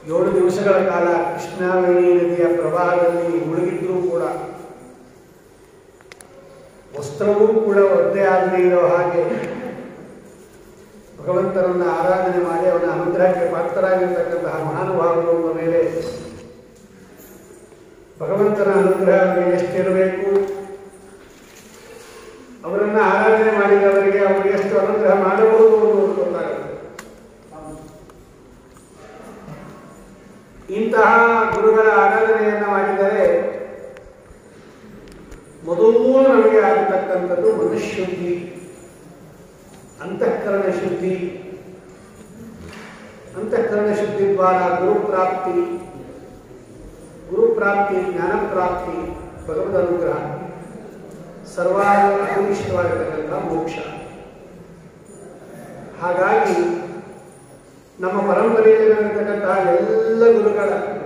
ಏಳು ದಿವಸಗಳ ಕಾಲ ಕೃಷ್ಣಾವೇಣಿ ನದಿಯ ಪ್ರವಾಹದಲ್ಲಿ ಮುಳುಗಿದ್ರೂ ಕೂಡ ವಸ್ತ್ರವೂ ಕೂಡ ಒದ್ದೆ ಆಗದೇ ಇರೋ ಹಾಗೆ ಭಗವಂತನನ್ನ ಆರಾಧನೆ ಮಾಡಿ ಅವನ ಅನುಗ್ರಹಕ್ಕೆ ಪಾತ್ರರಾಗಿರ್ತಕ್ಕಂತಹ ಮಹಾನುಭಾವಗಳ ಮೇಲೆ ಭಗವಂತನ ಅನುಗ್ರಹ ಅವರಿಗೆ ಎಷ್ಟಿರಬೇಕು ಅವರನ್ನ ಆರಾಧನೆ ಮಾಡಿದವರಿಗೆ ಅವರಿಗೆ ಎಷ್ಟು ಅನುಗ್ರಹ ಮಾಡಬಹುದು ಅನ್ನೋದು ಗೊತ್ತಾಗುತ್ತೆ ಇಂತಹ ಗುರುಗಳ ಆರಾಧನೆಯನ್ನ ಮಾಡಿದರೆ ಮೊದಲು ನಮಗೆ ಆಗತಕ್ಕಂಥದ್ದು ಮನುಶುದ್ಧಿ ಅಂತಃಕರಣ ಶುದ್ಧಿ ಅಂತಃಕರಣ ಶುದ್ಧಿ ದ್ವಾರ ಗುರುಪ್ರಾಪ್ತಿ ಗುರುಪ್ರಾಪ್ತಿ ಜ್ಞಾನಪ್ರಾಪ್ತಿ ಭಗವದ್ ಅನುಗ್ರಹ ಸರ್ವಾಧಿಷ್ಠವಾಗಿರತಕ್ಕಂಥ ಮೋಕ್ಷ ಹಾಗಾಗಿ ನಮ್ಮ ಪರಂಪರೆಯಲ್ಲಿರತಕ್ಕಂತಹ ಎಲ್ಲ ಗುರುಗಳ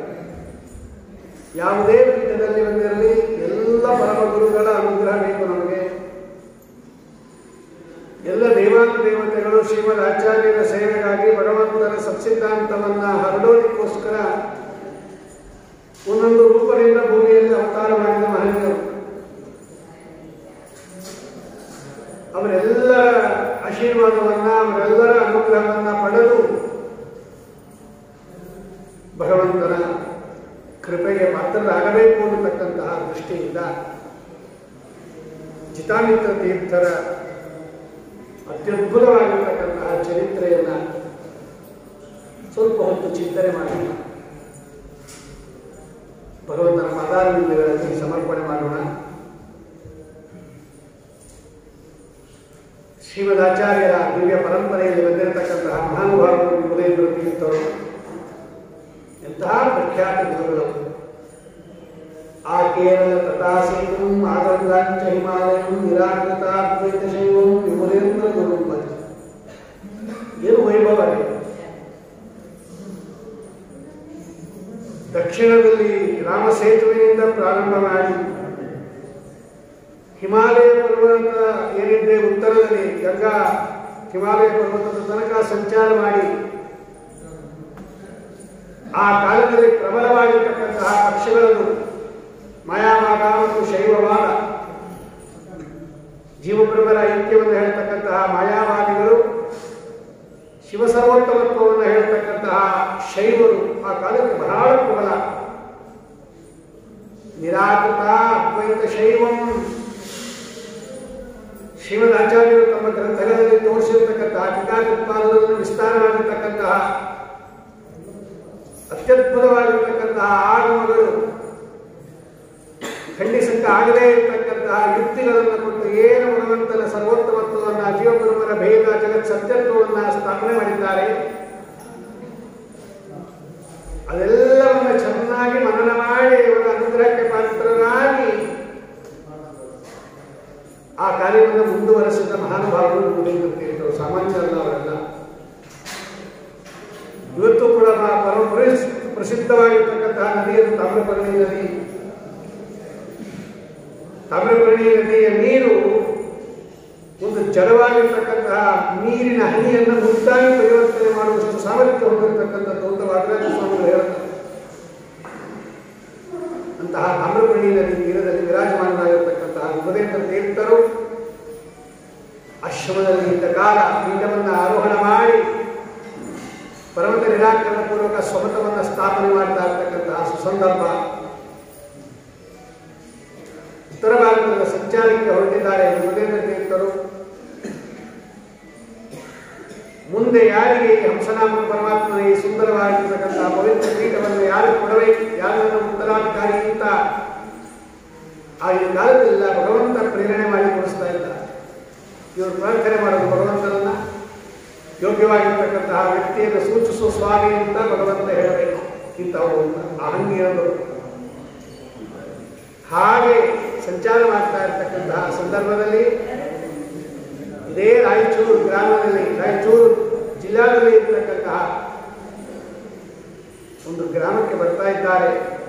ಯಾವುದೇ ಪೀಠದಲ್ಲಿ ಬಂದಿರಲಿ ಎಲ್ಲ ಪರಮ ಗುರುಗಳ ಅನುಗ್ರಹ ಬೇಕು ನಮಗೆ ಎಲ್ಲ ದೇವಾನು ದೇವತೆಗಳು ಶ್ರೀಮದ್ ಆಚಾರ್ಯರ ಸೇವೆಗಾಗಿ ಭಗವಂತನ ಸತ್ಸಿದ್ಧಾಂತವನ್ನ ಹರಡೋದಕ್ಕೋಸ್ಕರ ಒಂದೊಂದು ರೂಪದಿಂದ ಭೂಮಿಯಲ್ಲಿ ಅವತಾರ ಮಾಡಿದ ಮಹನೀಯರು ಅವರೆಲ್ಲರ ಆಶೀರ್ವಾದವನ್ನ ಅವರೆಲ್ಲರ ಅನುಗ್ರಹವನ್ನ ಪಡೆದು ಭಗವಂತನ ಕೃಪೆಗೆ ಪಾತ್ರರಾಗಬೇಕು ಅನ್ನತಕ್ಕಂತಹ ದೃಷ್ಟಿಯಿಂದ ಚಿತಾಮಿತ್ರ ತೀರ್ಥರ ಅತ್ಯದ್ಭುತವಾಗಿರ್ತಕ್ಕಂತಹ ಚರಿತ್ರೆಯನ್ನ ಸ್ವಲ್ಪ ಹೊತ್ತು ಚಿಂತನೆ ಮಾಡಿ ಭಗವಂತನ ಪಾದಾರವಿಂದಗಳಲ್ಲಿ ಸಮರ್ಪಣೆ ಮಾಡೋಣ ಶ್ರೀಮದಾಚಾರ್ಯರ ದಿವ್ಯ ಪರಂಪರೆಯಲ್ಲಿ ಬಂದಿರತಕ್ಕಂತಹ ಮಹಾನುಭಾವರು ಉದಯೇಂದ್ರ ತೀರ್ಥರು ಎಂತಹ ಪ್ರಖ್ಯಾತ ಗುರುಗಳು ಆ ಕೇರಳ ತಥಾಸೀತು ಆದಂಗಾಂಚ ಹಿಮಾಲಯಂ ನಿರಾಕೃತಾದ್ವೈತ ಶೈವಂ ವಿಮುರೇಂದ್ರ ಗುರು ಏನು ವೈಭವ ಇದೆ ದಕ್ಷಿಣದಲ್ಲಿ ರಾಮ ಸೇತುವೆಯಿಂದ ಪ್ರಾರಂಭ ಮಾಡಿ ಹಿಮಾಲಯ ಪರ್ವತ ಏನಿದೆ ಉತ್ತರದಲ್ಲಿ ಗಂಗಾ ಹಿಮಾಲಯ ಪರ್ವತದ ತನಕ ಸಂಚಾರ ಮಾಡಿ ಆ ಕಾಲದಲ್ಲಿ ಪ್ರಬಲವಾಗಿರ್ತಕ್ಕಂತಹ ಪಕ್ಷಗಳನ್ನು ಮಾಯಾವಾದ ಮತ್ತು ಶೈವವಾದ ಜೀವಬ್ರಹ್ಮರ ಐಕ್ಯವನ್ನು ಹೇಳ್ತಕ್ಕಂತಹ ಮಾಯಾವಾದಿಗಳು ಶಿವಸರ್ವೋತ್ತಮತ್ವವನ್ನು ಹೇಳ್ತಕ್ಕಂತಹ ಶೈವರು ಆ ಕಾಲಕ್ಕೆ ಬಹಳ ಪ್ರಬಲ ನಿರಾಕೃತ ಅದ್ವೈತ ಶೈವಂ ಶ್ರೀಮದ್ ಆಚಾರ್ಯರು ತಮ್ಮ ಗ್ರಂಥಗಳಲ್ಲಿ ತೋರಿಸಿರ್ತಕ್ಕಂತಹ ಟೀಕಾಕೃತ್ಪಾದಗಳನ್ನು ವಿಸ್ತಾರ ಮಾಡಿರ್ತಕ್ಕಂತಹ ಅತ್ಯದ್ಭುತವಾಗಿರ್ತಕ್ಕಂತಹ ಆಗಮಗಳು ಖಂಡಿಸಕ್ಕೆ ಆಗದೇ ಇರತಕ್ಕಂತಹ ಯುಕ್ತಿಗಳನ್ನು ಕೊಟ್ಟು ಏನು ಭಗವಂತನ ಸರ್ವೋತ್ತಮತ್ವವನ್ನ ಜೀವಗುರುವರ ಭೇದ ಜಗತ್ ಸತ್ಯತ್ವವನ್ನ ಸ್ಥಾಪನೆ ಮಾಡಿದ್ದಾರೆ ಅದೆಲ್ಲವನ್ನ ಚೆನ್ನಾಗಿ ಮನನ ಮಾಡಿ ಅವರ ಅನುಗ್ರಹಕ್ಕೆ ಪಾತ್ರರಾಗಿ ಆ ಕಾರ್ಯವನ್ನು ಮುಂದುವರೆಸಿದ ಮಹಾನುಭಾವರು ಮುಂದಿರುತ್ತಿದ್ದರು ಸಾಮಾನ್ಯರಲ್ಲ ಅವರೆಲ್ಲ ಇವತ್ತು ಕೂಡ ಮ- ಪರಮ ಪ್ರಸಿ- ಪ್ರಸಿದ್ಧವಾಗಿರ್ತಕ್ಕಂತಹ ನದಿಯನ್ನು ತಾಮ್ರಪರ್ಣಿ ನದಿ ತಾಮ್ರಪರ್ಣಿ ನದಿಯ ನೀರು ಒಂದು ಜಡವಾಗಿರ್ತಕ್ಕಂತಹ ನೀರಿನ ಹನಿಯನ್ನು ಮುದ್ದಾಗಿ ಪರಿವರ್ತನೆ ಮಾಡುವಷ್ಟು ಸಾಮರ್ಥ್ಯ ಹೊಂದಿರತಕ್ಕಂಥದ್ದು ಅಂತ ವಾದರಾಜ ಸ್ವಾಮಿಗಳು ಹೇಳ್ತಾರೆ ಅಂತಹ ತಾಮ್ರಪರ್ಣಿ ನದಿ ತೀರದಲ್ಲಿ ವಿರಾಜಮಾನರಾಗಿರ್ತಕ್ಕಂತಹ ಉಪದೇಶ ತೀರ್ಥರು ಆಶ್ರಮದಲ್ಲಿ ಇದ್ದ ಕಾಲ ಪೀಠವನ್ನು ಆರೋಹಣ ಮಾಡಿ ಪರ್ವತ ನಿರಾಕರಣ ಪೂರ್ವಕ ಸ್ವಮತವನ್ನು ಸ್ಥಾಪನೆ ಮಾಡ್ತಾ ಇರ್ತಕ್ಕಂತಹ ಸುಸಂದರ್ಭ ಉತ್ತರ ಭಾರತದ ಸಂಚಾರಕ್ಕೆ ಹೊರಟಿದ್ದಾರೆ ಉಪದೇಶ ತೀರ್ಥರು ಮುಂದೆ ಯಾರಿಗೆ ಈ ಹಂಸನಾಮ ಪರಮಾತ್ಮನ ಈ ಸುಂದರವಾಗಿರ್ತಕ್ಕಂತಹ ಪವಿತ್ರ ಪೀಠವನ್ನು ಯಾರು ಕೊಡಬೇಕು ಯಾರನ್ನು ಉತ್ತರಾಧಿಕಾರಿ ಅಂತ ಆಗಿನ ಕಾಲದಲ್ಲ ಭಗವಂತ ಪ್ರೇರಣೆ ಮಾಡಿ ಕೊಡಿಸ್ತಾ ಇದ್ದ ಇವರು ಪ್ರಾರ್ಥನೆ ಮಾಡೋದು ಭಗವಂತನನ್ನ ಯೋಗ್ಯವಾಗಿರ್ತಕ್ಕಂತಹ ವ್ಯಕ್ತಿಯನ್ನು ಸೂಚಿಸುವ ಸ್ವಾಮಿ ಅಂತ ಭಗವಂತ ಹೇಳಬೇಕು ಇಂಥವರು ಅಹಂಗಿರಲು ಹಾಗೆ ಸಂಚಾರ ಮಾಡ್ತಾ ಇರ್ತಕ್ಕಂತಹ ಸಂದರ್ಭದಲ್ಲಿ ಇದೇ ರಾಯಚೂರು ಗ್ರಾಮದಲ್ಲಿ ರಾಯಚೂರು ಜಿಲ್ಲಾದಲ್ಲಿ ಇರ್ತಕ್ಕಂತಹ ಒಂದು ಗ್ರಾಮಕ್ಕೆ ಬರ್ತಾ ಇದ್ದಾರೆ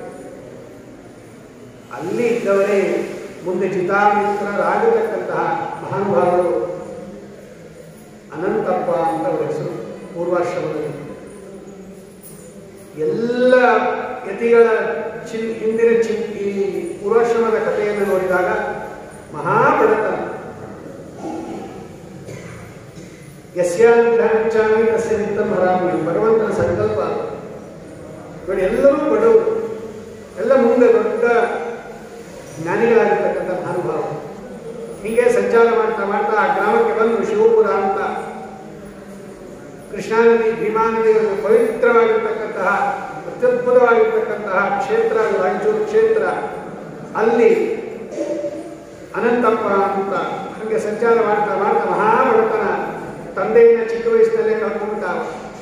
ಅಲ್ಲಿ ಇದ್ದವರೇ ಮುಂದೆ ಜಿತಾಮಿತ್ರರಾಗತಕ್ಕಂತಹ ಮಹಾನುಭಾವರು ಅನಂತಪ್ಪ ಅಂತ ಅವರ ಹೆಸರು ಪೂರ್ವಾಶ್ರಮದಲ್ಲಿ ಎಲ್ಲ ಯತಿಗಳ ಚಿ ಹಿಂದಿನ ಚಿ ಈ ಪೂರ್ವಾಶ್ರಮದ ಕಥೆಯನ್ನು ನೋಡಿದಾಗ ಮಹಾಬಡತನ ಯಸ್ಯಾನುಗ್ರಹಿಂಚಾಮಿ ತಸ್ಯ ನಿತ್ತಂ ಹರಾಮಿ ಭಗವಂತನ ಸಂಕಲ್ಪ ನೋಡಿ ಎಲ್ಲರೂ ಬಡವರು ಎಲ್ಲ ಮುಂದೆ ದೊಡ್ಡ ಜ್ಞಾನಿಗಳಾಗಿರ್ತಕ್ಕಂಥ ಮಹಾನುಭಾವ ಹೀಗೆ ಸಂಚಾರ ಮಾಡ್ತಾ ಮಾಡ್ತಾ ಆ ಗ್ರಾಮಕ್ಕೆ ಬಂದು ಶಿವಪುರ ಅಂತ ಕೃಷ್ಣಾ ನದಿ ಭೀಮಾ ನದಿಗಳು ಪವಿತ್ರವಾಗಿರ್ತಕ್ಕಂತಹ ಅತ್ಯದ್ಭುತವಾಗಿರ್ತಕ್ಕಂತಹ ಕ್ಷೇತ್ರ ಅದು ರಾಯಚೂರು ಕ್ಷೇತ್ರ ಅಲ್ಲಿ ಅನಂತಪ್ಪ ಅಂತ ಹಾಗೆ ಸಂಚಾರ ಮಾಡ್ತಾ ಮಾಡ್ತಾ ಮಹಾಬಡತನ ತಂದೆಯ ಚಿಕ್ಕ ವಯಸ್ಸಿನಲ್ಲೇ ಕಳ್ಕೊಂಡ್ಬಿಟ್ಟ ಅವ.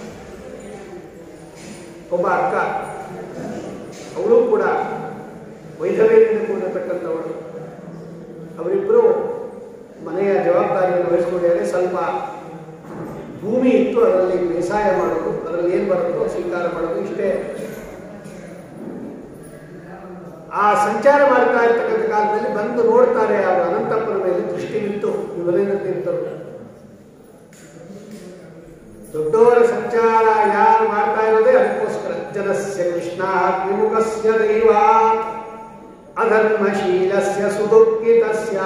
ಒಬ್ಬ ಅಕ್ಕ ಅವಳು ಕೂಡ ವೈಧವ್ಯದಿಂದ ಕೂಡಿರತಕ್ಕಂಥವಳು ಅವರಿಬ್ಬರು ಮನೆಯ ಜವಾಬ್ದಾರಿಯನ್ನು ವಹಿಸ್ಕೊಂಡಿದ್ದಾರೆ ಸ್ವಲ್ಪ ಭೂಮಿ ಇತ್ತು ಅದರಲ್ಲಿ ಬೇಸಾಯ ಮಾಡೋದು ಅದರಲ್ಲಿ ಏನು ಬರುತ್ತೋ ಸ್ವೀಕಾರ ಮಾಡೋದು ಇಷ್ಟೇ ಆ ಸಂಚಾರ ಮಾಡ್ತಾ ಇರ್ತಕ್ಕಂಥ ಕಾಲದಲ್ಲಿ ಬಂದು ನೋಡ್ತಾರೆ ಅವರು ಅನಂತಪ್ಪನ ಮೇಲೆ ದೃಷ್ಟಿ ಬಿತ್ತು ವಿಮಲೇಂದ್ರ ತೀರ್ಥರು ದೊಡ್ಡವರ ಸಂಚಾರ ಯಾರು ಮಾಡ್ತಾ ಇರೋದೇ ಅದಕ್ಕೋಸ್ಕರ ಜನಸ್ಯ ಕೃಷ್ಣ ವಿಮುಖಸ್ಯ ದೈವ ಅಧರ್ಮಶೀಲಸ್ಯ ಸುದುಃಖಿತಸ್ಯ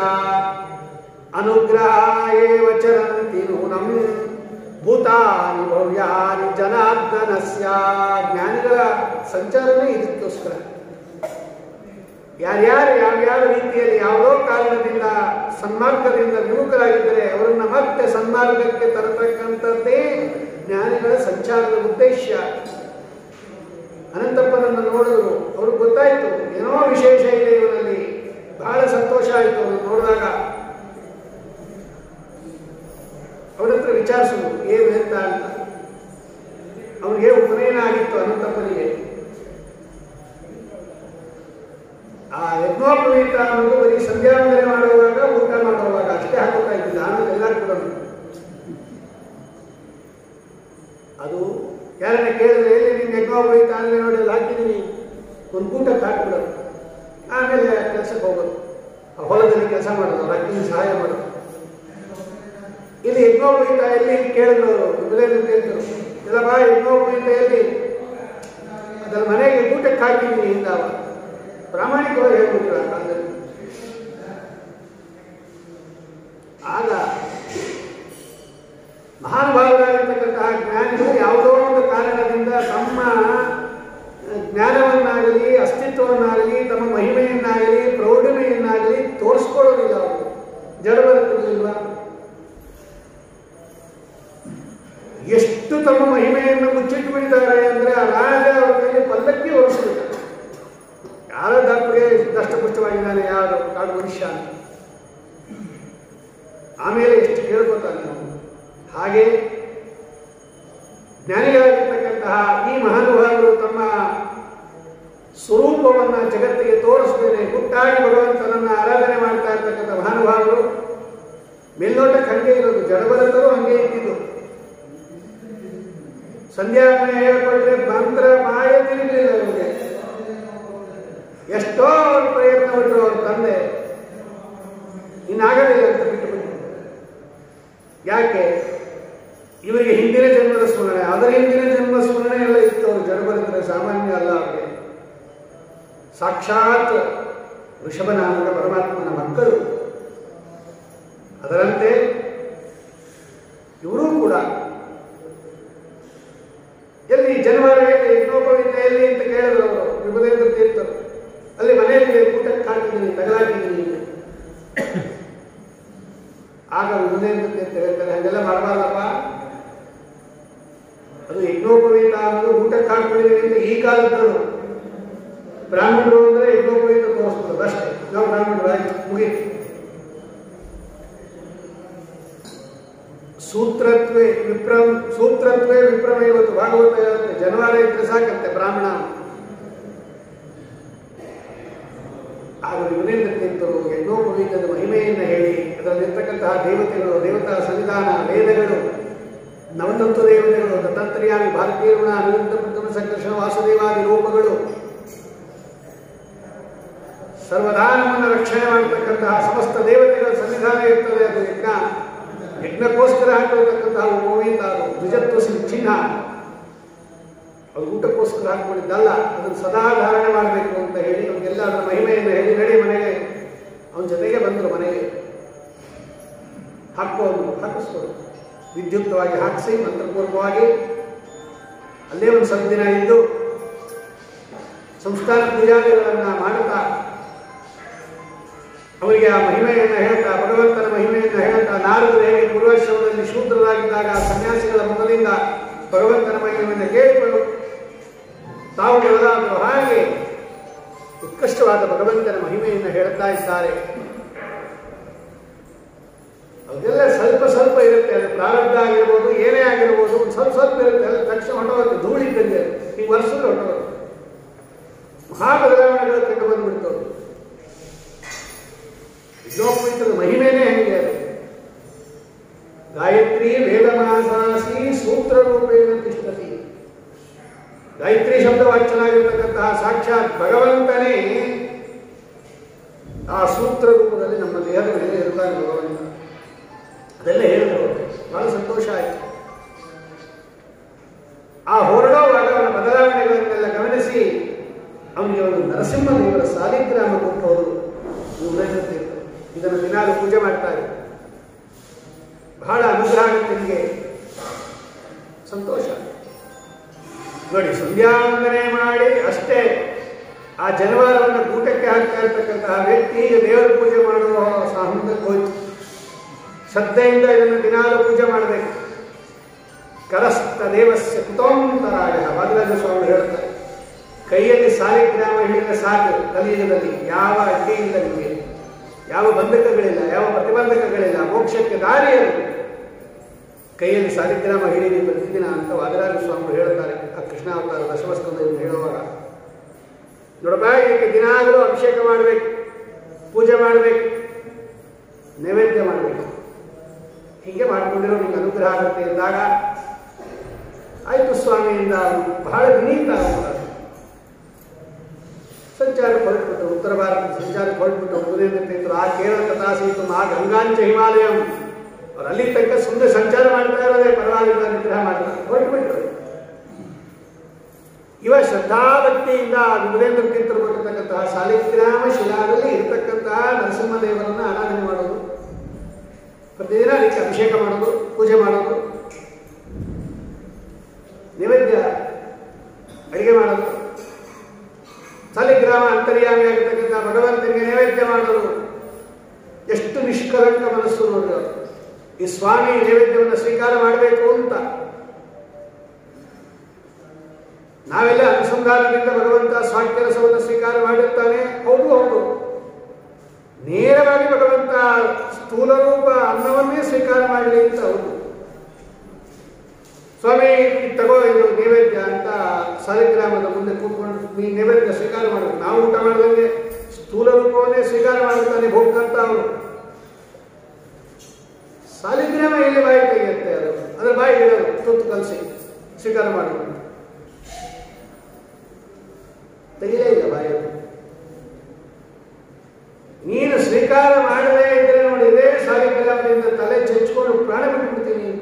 ಅನುಗ್ರಹಾಯೇವ ಚರಂತಿ ನೂನಂ ಭೂತಾನಿ ಭವ್ಯಾನಿ ಜನಾರ್ದನಸ್ಯ ಜ್ಞಾನಿಗಳ ಸಂಚಾರನೇ ಇದಕ್ಕೋಸ್ಕರ ಯಾರ್ಯಾರು ಯಾವ್ಯಾವ ರೀತಿಯಲ್ಲಿ ಯಾವುದೋ ಕಾರಣದಿಂದ ಸನ್ಮಾರ್ಗದಿಂದ ವಿಮುಖರಾಗಿದ್ದರೆ ಅವರನ್ನ ಮತ್ತೆ ಸನ್ಮಾರ್ಗಕ್ಕೆ ತರತಕ್ಕಂಥದ್ದೇ ಜ್ಞಾನಿಗಳ ಸಂಚಾರದ ಉದ್ದೇಶ ಅನಂತಪ್ಪನನ್ನು ನೋಡಿದ್ರು ಅವ್ರಿಗೆ ಗೊತ್ತಾಯ್ತು ಏನೋ ವಿಶೇಷ ಇದೆ ಇವನಲ್ಲಿ ಬಹಳ ಸಂತೋಷ ಆಯಿತು ಅವ್ರನ್ನ ನೋಡಿದಾಗ ಅವ್ರ ಹತ್ರ ವಿಚಾರಿಸಿದ್ರು ಏನು ಅಂತ ಅಂತ ಅವನಿಗೆ ಉಪನಯನ ಆಗಿತ್ತು ಅನಂತಪ್ಪನಿಗೆ ಆ ಯಜ್ಞೋಪವೀತ ಅನ್ನೋದು ಬರೀ ಸಂಧ್ಯಾವಂದನೆ ಮಾಡುವಾಗ ಊಟ ಮಾಡುವಾಗ ಅಷ್ಟೇ ಹಾಕೋತಾ ಇದ್ದಿಲ್ಲ ಆಮೇಲೆ ಎಲ್ಲ ಕೂಡ ಅದು ಯಾರನ್ನ ಕೇಳಿದ್ರೆ ಎಲ್ಲಿ ನಿಮ್ಗೆ ಯಜ್ಞೋಪವೀತ ಅಂದ್ರೆ ನೋಡಿ ಅಲ್ಲಿ ಹಾಕಿದ್ದೀನಿ ಒಂದು ಊಟಕ್ಕೆ ಹಾಕ್ಬಿಡೋದು ಆಮೇಲೆ ಕೆಲಸಕ್ಕೆ ಹೋಗೋದು ಆ ಹೊಲದಲ್ಲಿ ಕೆಲಸ ಮಾಡೋದು ಅವ್ರ ಅಕ್ಕಿನ ಸಹಾಯ ಮಾಡೋದು ಇಲ್ಲಿ ಯಜ್ಞೋಪವೀತ ಎಲ್ಲಿ ಕೇಳಿದ್ರು ವಿಮಲೇಂದ್ರ ತೀರ್ಥರು ಇಲ್ಲಪ್ಪ ಯಜ್ಞೋಪವೀತ ಎಲ್ಲಿ ಅದರ ಮನೆಗೆ ಊಟಕ್ಕೆ ಹಾಕಿದ್ದೀನಿ ಇಂದ ಅವ ಪ್ರಾಮಾಣಿಕವಾಗಿ ಹೇಳ್ಬಿಟ್ರು ಆ ಕಾಲದಲ್ಲಿ ಆಗ ಮಹಾನುಭಾವರಾಗಿರ್ತಕ್ಕಂತಹ ಜ್ಞಾನಿಗಳು ಯಾವುದೋ ಒಂದು ಕಾರಣದಿಂದ ತಮ್ಮ ಜ್ಞಾನವನ್ನಾಗಲಿ ಅಸ್ತಿತ್ವವನ್ನಾಗಲಿ ತಮ್ಮ ಮಹಿಮೆಯನ್ನಾಗಲಿ ಪ್ರೌಢಮೆಯನ್ನಾಗಲಿ ತೋರಿಸ್ಕೊಳ್ಳೋದಿಲ್ಲ ಅವರು ಜಡ ಬರುತ್ತಿರಲಿಲ್ವಾ ಎಷ್ಟು ತಮ್ಮ ಮಹಿಮೆಯನ್ನು ಮುಚ್ಚಿಟ್ಟು ಬಿಟ್ಟಿದ್ದಾರೆ ಅಂದ್ರೆ ಆ ರಾಜ ಅವರ ಮೇಲೆ ಪಲ್ಲಕ್ಕಿ ಹೊರಿಸಬೇಕು ಯಾರ ದಾಪುಗೆ ದಷ್ಟಪುಷ್ಟವಾಗಿದ್ದಾನೆ ಯಾರು ಕಾಡು ಮನುಷ್ಯ ಅಂತ ಆಮೇಲೆ ಎಷ್ಟು ಕೇಳ್ಕೊತಾನೆ ಅವನು ಹಾಗೆ ಜ್ಞಾನಿಗಳಾಗಿರ್ತಕ್ಕಂತಹ ಈ ಮಹಾನುಭಾವರು ತಮ್ಮ ಸ್ವರೂಪವನ್ನ ಜಗತ್ತಿಗೆ ತೋರಿಸ್ತೇನೆ ಗುಟ್ಟಾಗಿ ಭಗವಂತನನ್ನ ಆರಾಧನೆ ಮಾಡ್ತಾ ಇರ್ತಕ್ಕಂಥ ಮಹಾನುಭಾವರು ಮೇಲ್ನೋಟಕ್ಕೆ ಹಂಗೆ ಇರೋದು ಜಡಬರತರು ಹಂಗೆ ಇದ್ದಿದ್ದು ಸಂಧ್ಯಾವನೆ ಹೇಳ್ಕೊಂಡ್ರೆ ಮಂತ್ರ ಮಾಯ ತಿರುಗಲಿಲ್ಲ ಅವರಿಗೆ ಎಷ್ಟೋ ಅವ್ರು ಪ್ರಯತ್ನ ಪಟ್ಟರು ಅವ್ರ ತಂದೆ ಇನ್ನಾಗಲಿಲ್ಲ ಅಂತ ಬಿಟ್ಟುಬಿಟ್ಟು ಯಾಕೆ ಇವರಿಗೆ ಹಿಂದಿನ ಜನ್ಮದ ಸ್ಮರಣೆ ಅದರ ಹಿಂದಿನ ಜನ್ಮ ಸ್ಮರಣೆ ಎಲ್ಲ ಇತ್ತು ಅವರು ಜಡಬರಿದ್ರೆ ಸಾಮಾನ್ಯ ಅಲ್ಲ ಅವರಿಗೆ ಸಾಕ್ಷಾತ್ ಋಷಭನಾಮಕ ಪರಮಾತ್ಮನ ಮಕ್ಕಳು ಅದರಂತೆ ಇವರೂ ಕೂಡ ಎಲ್ಲಿ ಜನವರ ಯಜ್ಞೋಪವೀತ ಎಲ್ಲಿ ಅಂತ ಕೇಳಿದ್ರು ಅವರು ವಿಭದೇಂದ್ರ ತೀರ್ಥರು ಅಲ್ಲಿ ಮನೆಯಲ್ಲಿ ಊಟಕ್ಕೆ ಹಾಕಿದ್ದೀನಿ ತಗಲಾಕಿದ್ದೀನಿ ಆಗ ವಿಭದೇಂದ್ರ ತೀರ್ಥ ಹೇಳ್ತಾರೆ ಹಾಗೆಲ್ಲ ಮಾಡಬಾರ್ದಪ್ಪ ಅದು ಯಜ್ಞೋಪವೀತ ಅನ್ನೋದು ಊಟಕ್ಕೆ ಹಾಕ್ಬಿಟ್ಟಿದ್ದೀವಿ ಅಂತ ಈ ಕಾಲದವರು ಬ್ರಾಹ್ಮಣರು ಅಂದ್ರೆ ಯಜ್ಞೋಪವೀತ ತೋರಿಸ್ಬೋದು ಅಷ್ಟೇ ನಾವು ಬ್ರಾಹ್ಮಣರು ಆಯ್ತು ಮುಗೀತು ಸೂತ್ರತ್ವೇ ವಿಪ್ರಂ ಸೂತ್ರತ್ವೇ ವಿಪ್ರಮ ಇವತ್ತು ಭಾಗವತ ಹೇಳುತ್ತೆ ಜನವಾರ ಇದ್ರೆ ಸಾಕಂತೆ ಬ್ರಾಹ್ಮಣ ಆಗ ವಿಮಲೇಂದ್ರ ತೀರ್ಥರು ಯಜ್ಞೋಪವೀತದ ಮಹಿಮೆಯನ್ನು ಹೇಳಿ ಅದರಲ್ಲಿರ್ತಕ್ಕಂತಹ ದೇವತೆಗಳು ದೇವತಾ ಸಂವಿಧಾನ ವೇದಗಳು ನವತಂತು ದೇವತೆಗಳು ದತ್ತಾಂತರ್ಯಾಮಿ ಭಾರತೀಯ ಋಣ ಅನಿರುದ್ಧ ಪ್ರಥಮ ಸಂಕರ್ಷಣ ವಾಸುದೇವಾದಿ ರೂಪಗಳು ಸರ್ವದಾ ನಮ್ಮನ್ನು ರಕ್ಷಣೆ ಮಾಡತಕ್ಕಂತಹ ಸಮಸ್ತ ದೇವತೆಗಳ ಸನ್ನಿಧಾನ ಇರ್ತದೆ ಅದು ಯಜ್ಞ ಯಜ್ಞಕ್ಕೋಸ್ಕರ ಹಾಕಿರತಕ್ಕಂತಹ ಉಪವೀತ ಅದು ದ್ವಿಜತ್ವ ಚಿಹ್ನ ಅವ್ರು ಊಟಕ್ಕೋಸ್ಕರ ಹಾಕೊಂಡಿದ್ದಲ್ಲ ಅದನ್ನು ಸದಾ ಧಾರಣೆ ಮಾಡಬೇಕು ಅಂತ ಹೇಳಿ ಅವ್ರಿಗೆಲ್ಲ ಅದರ ಮಹಿಮೆಯನ್ನು ಹೇಳಿ ನಡಿ ಮನೆಗೆ ಅವನ ಜೊತೆಗೆ ಬಂದರು ಮನೆಗೆ ಹಾಕೋದು ಹಾಕಿಸ್ಕೊಂಡು ವಿದ್ಯುಕ್ತವಾಗಿ ಹಾಕಿಸಿ ಮಂತ್ರಪೂರ್ವಕವಾಗಿ ಅಲ್ಲೇ ಒಂದು ಸ್ವಲ್ಪ ದಿನ ಇದ್ದು ಸಂಸ್ಥಾನ ಪೂಜಾದಿಗಳನ್ನು ಮಾಡುತ್ತಾ ಅವರಿಗೆ ಆ ಮಹಿಮೆಯನ್ನು ಹೇಳ್ತಾ ಭಗವಂತನ ಮಹಿಮೆಯನ್ನು ಹೇಳ್ತಾ ನಾರದರು ಹೇಗೆ ಪೂರ್ವಾಶ್ರಮದಲ್ಲಿ ಶೂದ್ರರಾಗಿದ್ದಾಗ ಸನ್ಯಾಸಿಗಳ ಮುಖದಿಂದ ಭಗವಂತನ ಮಹಿಮೆಯನ್ನು ಕೇಳಿಕೊಂಡು ತಾವು ಬೆಳೆದಾದರು ಹಾಗೆ ಉತ್ಕೃಷ್ಟವಾದ ಭಗವಂತನ ಮಹಿಮೆಯನ್ನು ಹೇಳ್ತಾ ಇದ್ದಾರೆ ಅದೆಲ್ಲ ಸ್ವಲ್ಪ ಸ್ವಲ್ಪ ಇರುತ್ತೆ ಅದು ಪ್ರಾರಬ್ಧ ಆಗಿರ್ಬೋದು ಏನೇ ಆಗಿರ್ಬೋದು ಒಂದು ಸ್ವಲ್ಪ ಸ್ವಲ್ಪ ಇರುತ್ತೆ ಎಲ್ಲ ತಕ್ಷಣ ಹೊಟ್ಟೋಗುತ್ತೆ ಧೂಳಿದ್ದಂಗೆ ಈಗ ವರ್ಷದಲ್ಲಿ ಹೊಟ್ಟೋಗುತ್ತೆ ಮಹಾ ಬದಲಾವಣೆಗಳು ಕಂಡು ಬಂದ್ಬಿಡ್ತು ವಿದ್ಯೋಪವಿತ್ರದ ಮಹಿಮೆನೇ ಹೆಂಗೆ ಅದು ಗಾಯತ್ರಿ ವೇದಮಾಸಾಸಿ ಸೂತ್ರ ರೂಪೇಣ ತಿಷ್ಠತಿ ಗಾಯತ್ರಿ ಶಬ್ದವಾಚ್ಯನಾಗಿರ್ತಕ್ಕಂತಹ ಸಾಕ್ಷಾತ್ ಭಗವಂತನೇ ಆ ಸೂತ್ರ ರೂಪದಲ್ಲಿ ನಮ್ಮ ದೇಹದ ಮೇಲೆ ಇರ್ತಾನೆ ಭಗವಂತ ಅದೆಲ್ಲ ಹೇಳಿದ್ರು ಬಹಳ ಸಂತೋಷ ಆಯಿತು ಆ ಹೊರಡೋವಾಗ ಅವನ ಬದಲಾವಣೆಗಳನ್ನೆಲ್ಲ ಗಮನಿಸಿ ಅವನಿಗೆ ಒಂದು ನರಸಿಂಹದೇವರ ಸಾಲಿಗ್ರಾಮ ಕೊಟ್ಟು ಹೋದರು ಉದಯಿಸುತ್ತಿತ್ತು ಇದನ್ನು ದಿನಾಲು ಪೂಜೆ ಮಾಡ್ತಾರೆ ಬಹಳ ಅನುಗ್ರಹ ಆಗುತ್ತೆ ನಿಮಗೆ ಸಂತೋಷ ನೋಡಿ ಸಂಧ್ಯಾವಂದನೆ ಮಾಡಿ ಅಷ್ಟೇ ಆ ಜನವಾರವನ್ನು ಊಟಕ್ಕೆ ಹಾಕ್ತಾ ಇರ್ತಕ್ಕಂತಹ ವ್ಯಕ್ತಿ ಈಗ ದೇವರ ಪೂಜೆ ಮಾಡುವ ಹಂತಕ್ಕೆ ಹೋಯ್ತು ಶ್ರದ್ಧೆಯಿಂದ ಇದನ್ನು ದಿನಾಲು ಪೂಜೆ ಮಾಡಬೇಕು ಕರಸ್ಥ ದೇವಸ್ಯ ಕುತೋಂತರಾಯ ವಾದಿರಾಜ ಸ್ವಾಮಿ ಹೇಳ್ತಾರೆ ಕೈಯಲ್ಲಿ ಸಾಲಿಗ್ರಾಮ ಹಿಡಿದ ಸಾಕು ಕಲಿಯುಗದಲ್ಲಿ ಯಾವ ಅಡ್ಡಿ ಇಲ್ಲ ನಿಮಗೆ ಯಾವ ಬಂಧಕಗಳಿಲ್ಲ ಯಾವ ಪ್ರತಿಬಂಧಕಗಳಿಲ್ಲ ಮೋಕ್ಷಕ್ಕೆ ದಾರಿಯಲ್ಲಿ ಕೈಯಲ್ಲಿ ಸಾಲಿಗ್ರಾಮ ಹಿಡಿದಿ ಪ್ರತಿದಿನ ಅಂತ ವಾದರಾಜ ಸ್ವಾಮಿ ಹೇಳ್ತಾರೆ ಆ ಕೃಷ್ಣಾವತಾರ ದಶಮಸ್ಕಂದವನ್ನು ಹೇಳುವಾಗ ನೋಡಪ್ಪ ಇದಕ್ಕೆ ದಿನಾಗಲೂ ಅಭಿಷೇಕ ಮಾಡಬೇಕು ಪೂಜೆ ಮಾಡಬೇಕು ನೈವೇದ್ಯ ಮಾಡಬೇಕು ಹೀಗೆ ಮಾಡಿಕೊಂಡಿರೋ ನಿಮ್ಗೆ ಅನುಗ್ರಹ ಆಗುತ್ತೆ ಎಂದಾಗ ಆಯ್ತು ಸ್ವಾಮಿಯಿಂದ ಅವನು ಬಹಳ ವಿನೀತ ಆಗ್ತಾರೆ ಸಂಚಾರಕ್ಕೆ ಹೊರಟ್ಬಿಟ್ಟು ಉತ್ತರ ಭಾರತದ ಸಂಚಾರಕ್ಕೆ ಹೊರಟ್ಬಿಟ್ಟು ಉಪದೇಶ ತೀರ್ಥರು ಆ ಕೇರಳ ಕಥಾಸೀತು ಆ ಗಂಗಾಂಚ ಹಿಮಾಲಯಂ ಅವ್ರು ಅಲ್ಲಿ ತನಕ ಸುಮ್ಮನೆ ಸಂಚಾರ ಮಾಡ್ತಾ ಇರೋದೇ ಪರವಾಗಿಲ್ಲ ನಿಗ್ರಹ ಮಾಡ್ತಾರೆ ಹೊರಟ್ಬಿಟ್ರು ಇವ ಶ್ರದ್ಧಾಭಕ್ತಿಯಿಂದ ವಿಮಲೇಂದ್ರ ತೀರ್ಥರು ಕೊಟ್ಟಿರ್ತಕ್ಕಂತಹ ಸಾಲಿಗ್ರಾಮ ಶಿಲಾದಲ್ಲಿ ಇರತಕ್ಕಂತಹ ನರಸಿಂಹದೇವರನ್ನ ಆರಾಧನೆ ಮಾಡೋದು ಪ್ರತಿದಿನ ಅದಕ್ಕೆ ಅಭಿಷೇಕ ಮಾಡೋದು ಪೂಜೆ ಮಾಡೋದು ನೈವೇದ್ಯ ಅಡಿಗೆ ಮಾಡೋದು ಸಾಲಿಗ್ರಾಮ ಅಂತರ್ಯಾಮಿ ಆಗಿರ್ತಕ್ಕಂಥ ಭಗವಂತನಿಗೆ ನೈವೇದ್ಯ ಮಾಡೋದು ಎಷ್ಟು ನಿಷ್ಕಲಂಕ ಮನಸ್ಸು ನೋಡ್ರಿ ಅವರು ಈ ಸ್ವಾಮಿ ನೈವೇದ್ಯವನ್ನು ಸ್ವೀಕಾರ ಮಾಡಬೇಕು ಅಂತ ನಾವೆಲ್ಲ ಅನುಸಂಧಾನದಿಂದ ಭಗವಂತ ಸ್ವಾಕ್ಯರಸವನ್ನು ಸ್ವೀಕಾರ ಮಾಡಿರ್ತಾನೆ ಹೌದು ಹೌದು ನೇರವಾಗಿ ಭಗವಂತ ಸ್ಥೂಲ ರೂಪ ಅನ್ನವನ್ನೇ ಸ್ವೀಕಾರ ಮಾಡಲಿ ಅಂತ ಹೌದು ಸ್ವಾಮಿ ಇದು ತಗೋ ಇದು ನೈವೇದ್ಯ ಅಂತ ಸಾಲಿಗ್ರಾಮದ ಮುಂದೆ ಕೂತ್ಕೊಂಡು ನೀ ನೈವೇದ್ಯ ಸ್ವೀಕಾರ ಮಾಡಬೇಕು ನಾವು ಊಟ ಮಾಡಿದಂಗೆ ಸ್ಥೂಲ ರೂಪವನ್ನೇ ಸ್ವೀಕಾರ ಮಾಡುತ್ತಾನೆ ಭೋಗ್ಕಂತ ಅವರು ಸಾಲಿಗ್ರಾಮ ಎಲ್ಲಿ ಬಾಯಿ ತೆಗೆಯುತ್ತೆ ಅದು ಅದರ ಬಾಯಿ ಇಡೋದು ತುತ್ತು ಕಲಸಿ ಸ್ವೀಕಾರ ಮಾಡೋದು ತೆಗಿಲೇ ಇಲ್ಲ ಬಾಯಿ ಅದು. ನೀನು ಸ್ವೀಕಾರ ಮಾಡದೇ ಇದ್ರೆ ನೋಡಿ ಇದೇ ಸಾಲಿಗ್ರಾಮದಿಂದ ತಲೆ ಚೆಚ್ಕೊಂಡು ಪ್ರಾಣ ಬಿಟ್ಬಿಡ್ತೀನಿ ಅಂತ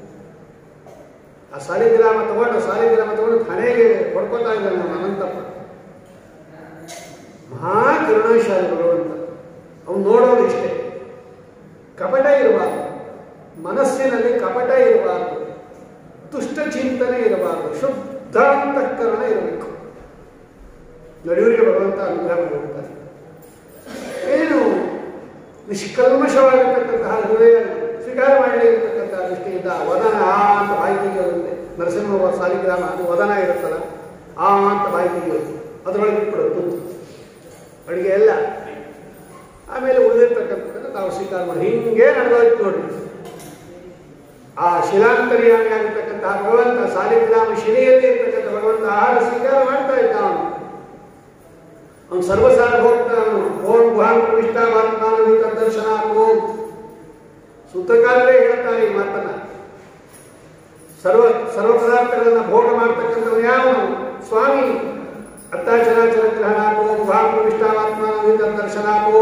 ಆ ಸಾಲಿಗ್ರಾಮ ತಗೊಂಡು ಸಾಲಿಗ್ರಾಮ ತಗೊಂಡು ಹಣೆಗೆ ಹೊಡ್ಕೋತಾ ಇದ್ದಾನೆ ನಮ್ಮ ಅನಂತಪ್ಪ ಮಹಾ ಕರುಣಾಶಾಲಿ ಭಗವಂತ ಅವನು ನೋಡೋದು ಇಷ್ಟೇ ಕಪಟ ಇರಬಾರ್ದು ಮನಸ್ಸಿನಲ್ಲಿ ಕಪಟ ಇರಬಾರ್ದು ದುಷ್ಟ ಚಿಂತನೆ ಇರಬಾರ್ದು ಶುದ್ಧ ಅಂತಃಕರಣ ಇರಬೇಕು ನಡೆಯೂರಿಗೆ ಭಗವಂತ ಅನುಗ್ರಹ ಮಾಡುತ್ತಾರೆ ಏನು ನಿಷ್ಕಲ್ಮಶವಾಗಿರ್ತಕ್ಕಂತಹ ಹೃದಯ ಸ್ವೀಕಾರ ಮಾಡಲಿ ಇರತಕ್ಕಂತಹ ದೃಷ್ಟಿಯಿಂದ ವದನ ಆ ಅಂತ ಬಾಯಿ ತೆಗೆಯೋದಂತೆ ನರಸಿಂಹ ಸಾಲಿಗ್ರಾಮ ಅದು ವದನ ಇರುತ್ತಲ್ಲ ಆ ಅಂತ ಬಾಯಿ ತೆಗೆಯೋದು ಅದರೊಳಗೆ ಇಟ್ಬಿಡೋದು ತುತ್ತು ಅಡುಗೆ ಎಲ್ಲ ಆಮೇಲೆ ಉಳಿದಿರ್ತಕ್ಕಂಥದ್ದನ್ನು ತಾವು ಸ್ವೀಕಾರ ಮಾಡಿ ಹಿಂಗೆ ನಡೆದೋಯ್ತು ನೋಡಿ ಆ ಶಿಲಾಂತರ್ಯಾಮಿ ಆಗಿರ್ತಕ್ಕಂತಹ ಭಗವಂತ ಸಾಲಿಗ್ರಾಮ ಶಿಲೆಯಲ್ಲಿ ಇರ್ತಕ್ಕಂಥ ಭಗವಂತ ಆಹಾರ ಸ್ವೀಕಾರ ಮಾಡ್ತಾ ಇದ್ದ ಅವನು ಅವನು ಸರ್ವಸಾರ ಹೋಗ್ತಾ ಅವನು ಓಂ ಗುಹಾಂ ಪ್ರವಿಷ್ಟಾತ್ಮಾನವಿತ ದರ್ಶನ ಓಂ ಸೂತ್ರಕಾರರೇ ಹೇಳ್ತಾರೆ ಈ ಮಾತನ್ನ ಸರ್ವ ಸರ್ವ ಪದಾರ್ಥಗಳನ್ನ ಭೋಗ ಮಾಡ್ತಕ್ಕಂಥವನು ಯಾವನು ಸ್ವಾಮಿ ಅತ್ತಾಚರಾಚರ ಗ್ರಹಣಾಕೋ ಗುಹಾಂ ಪ್ರವಿಷ್ಟಾತ್ಮಾನವಿತ ದರ್ಶನಾಕೋ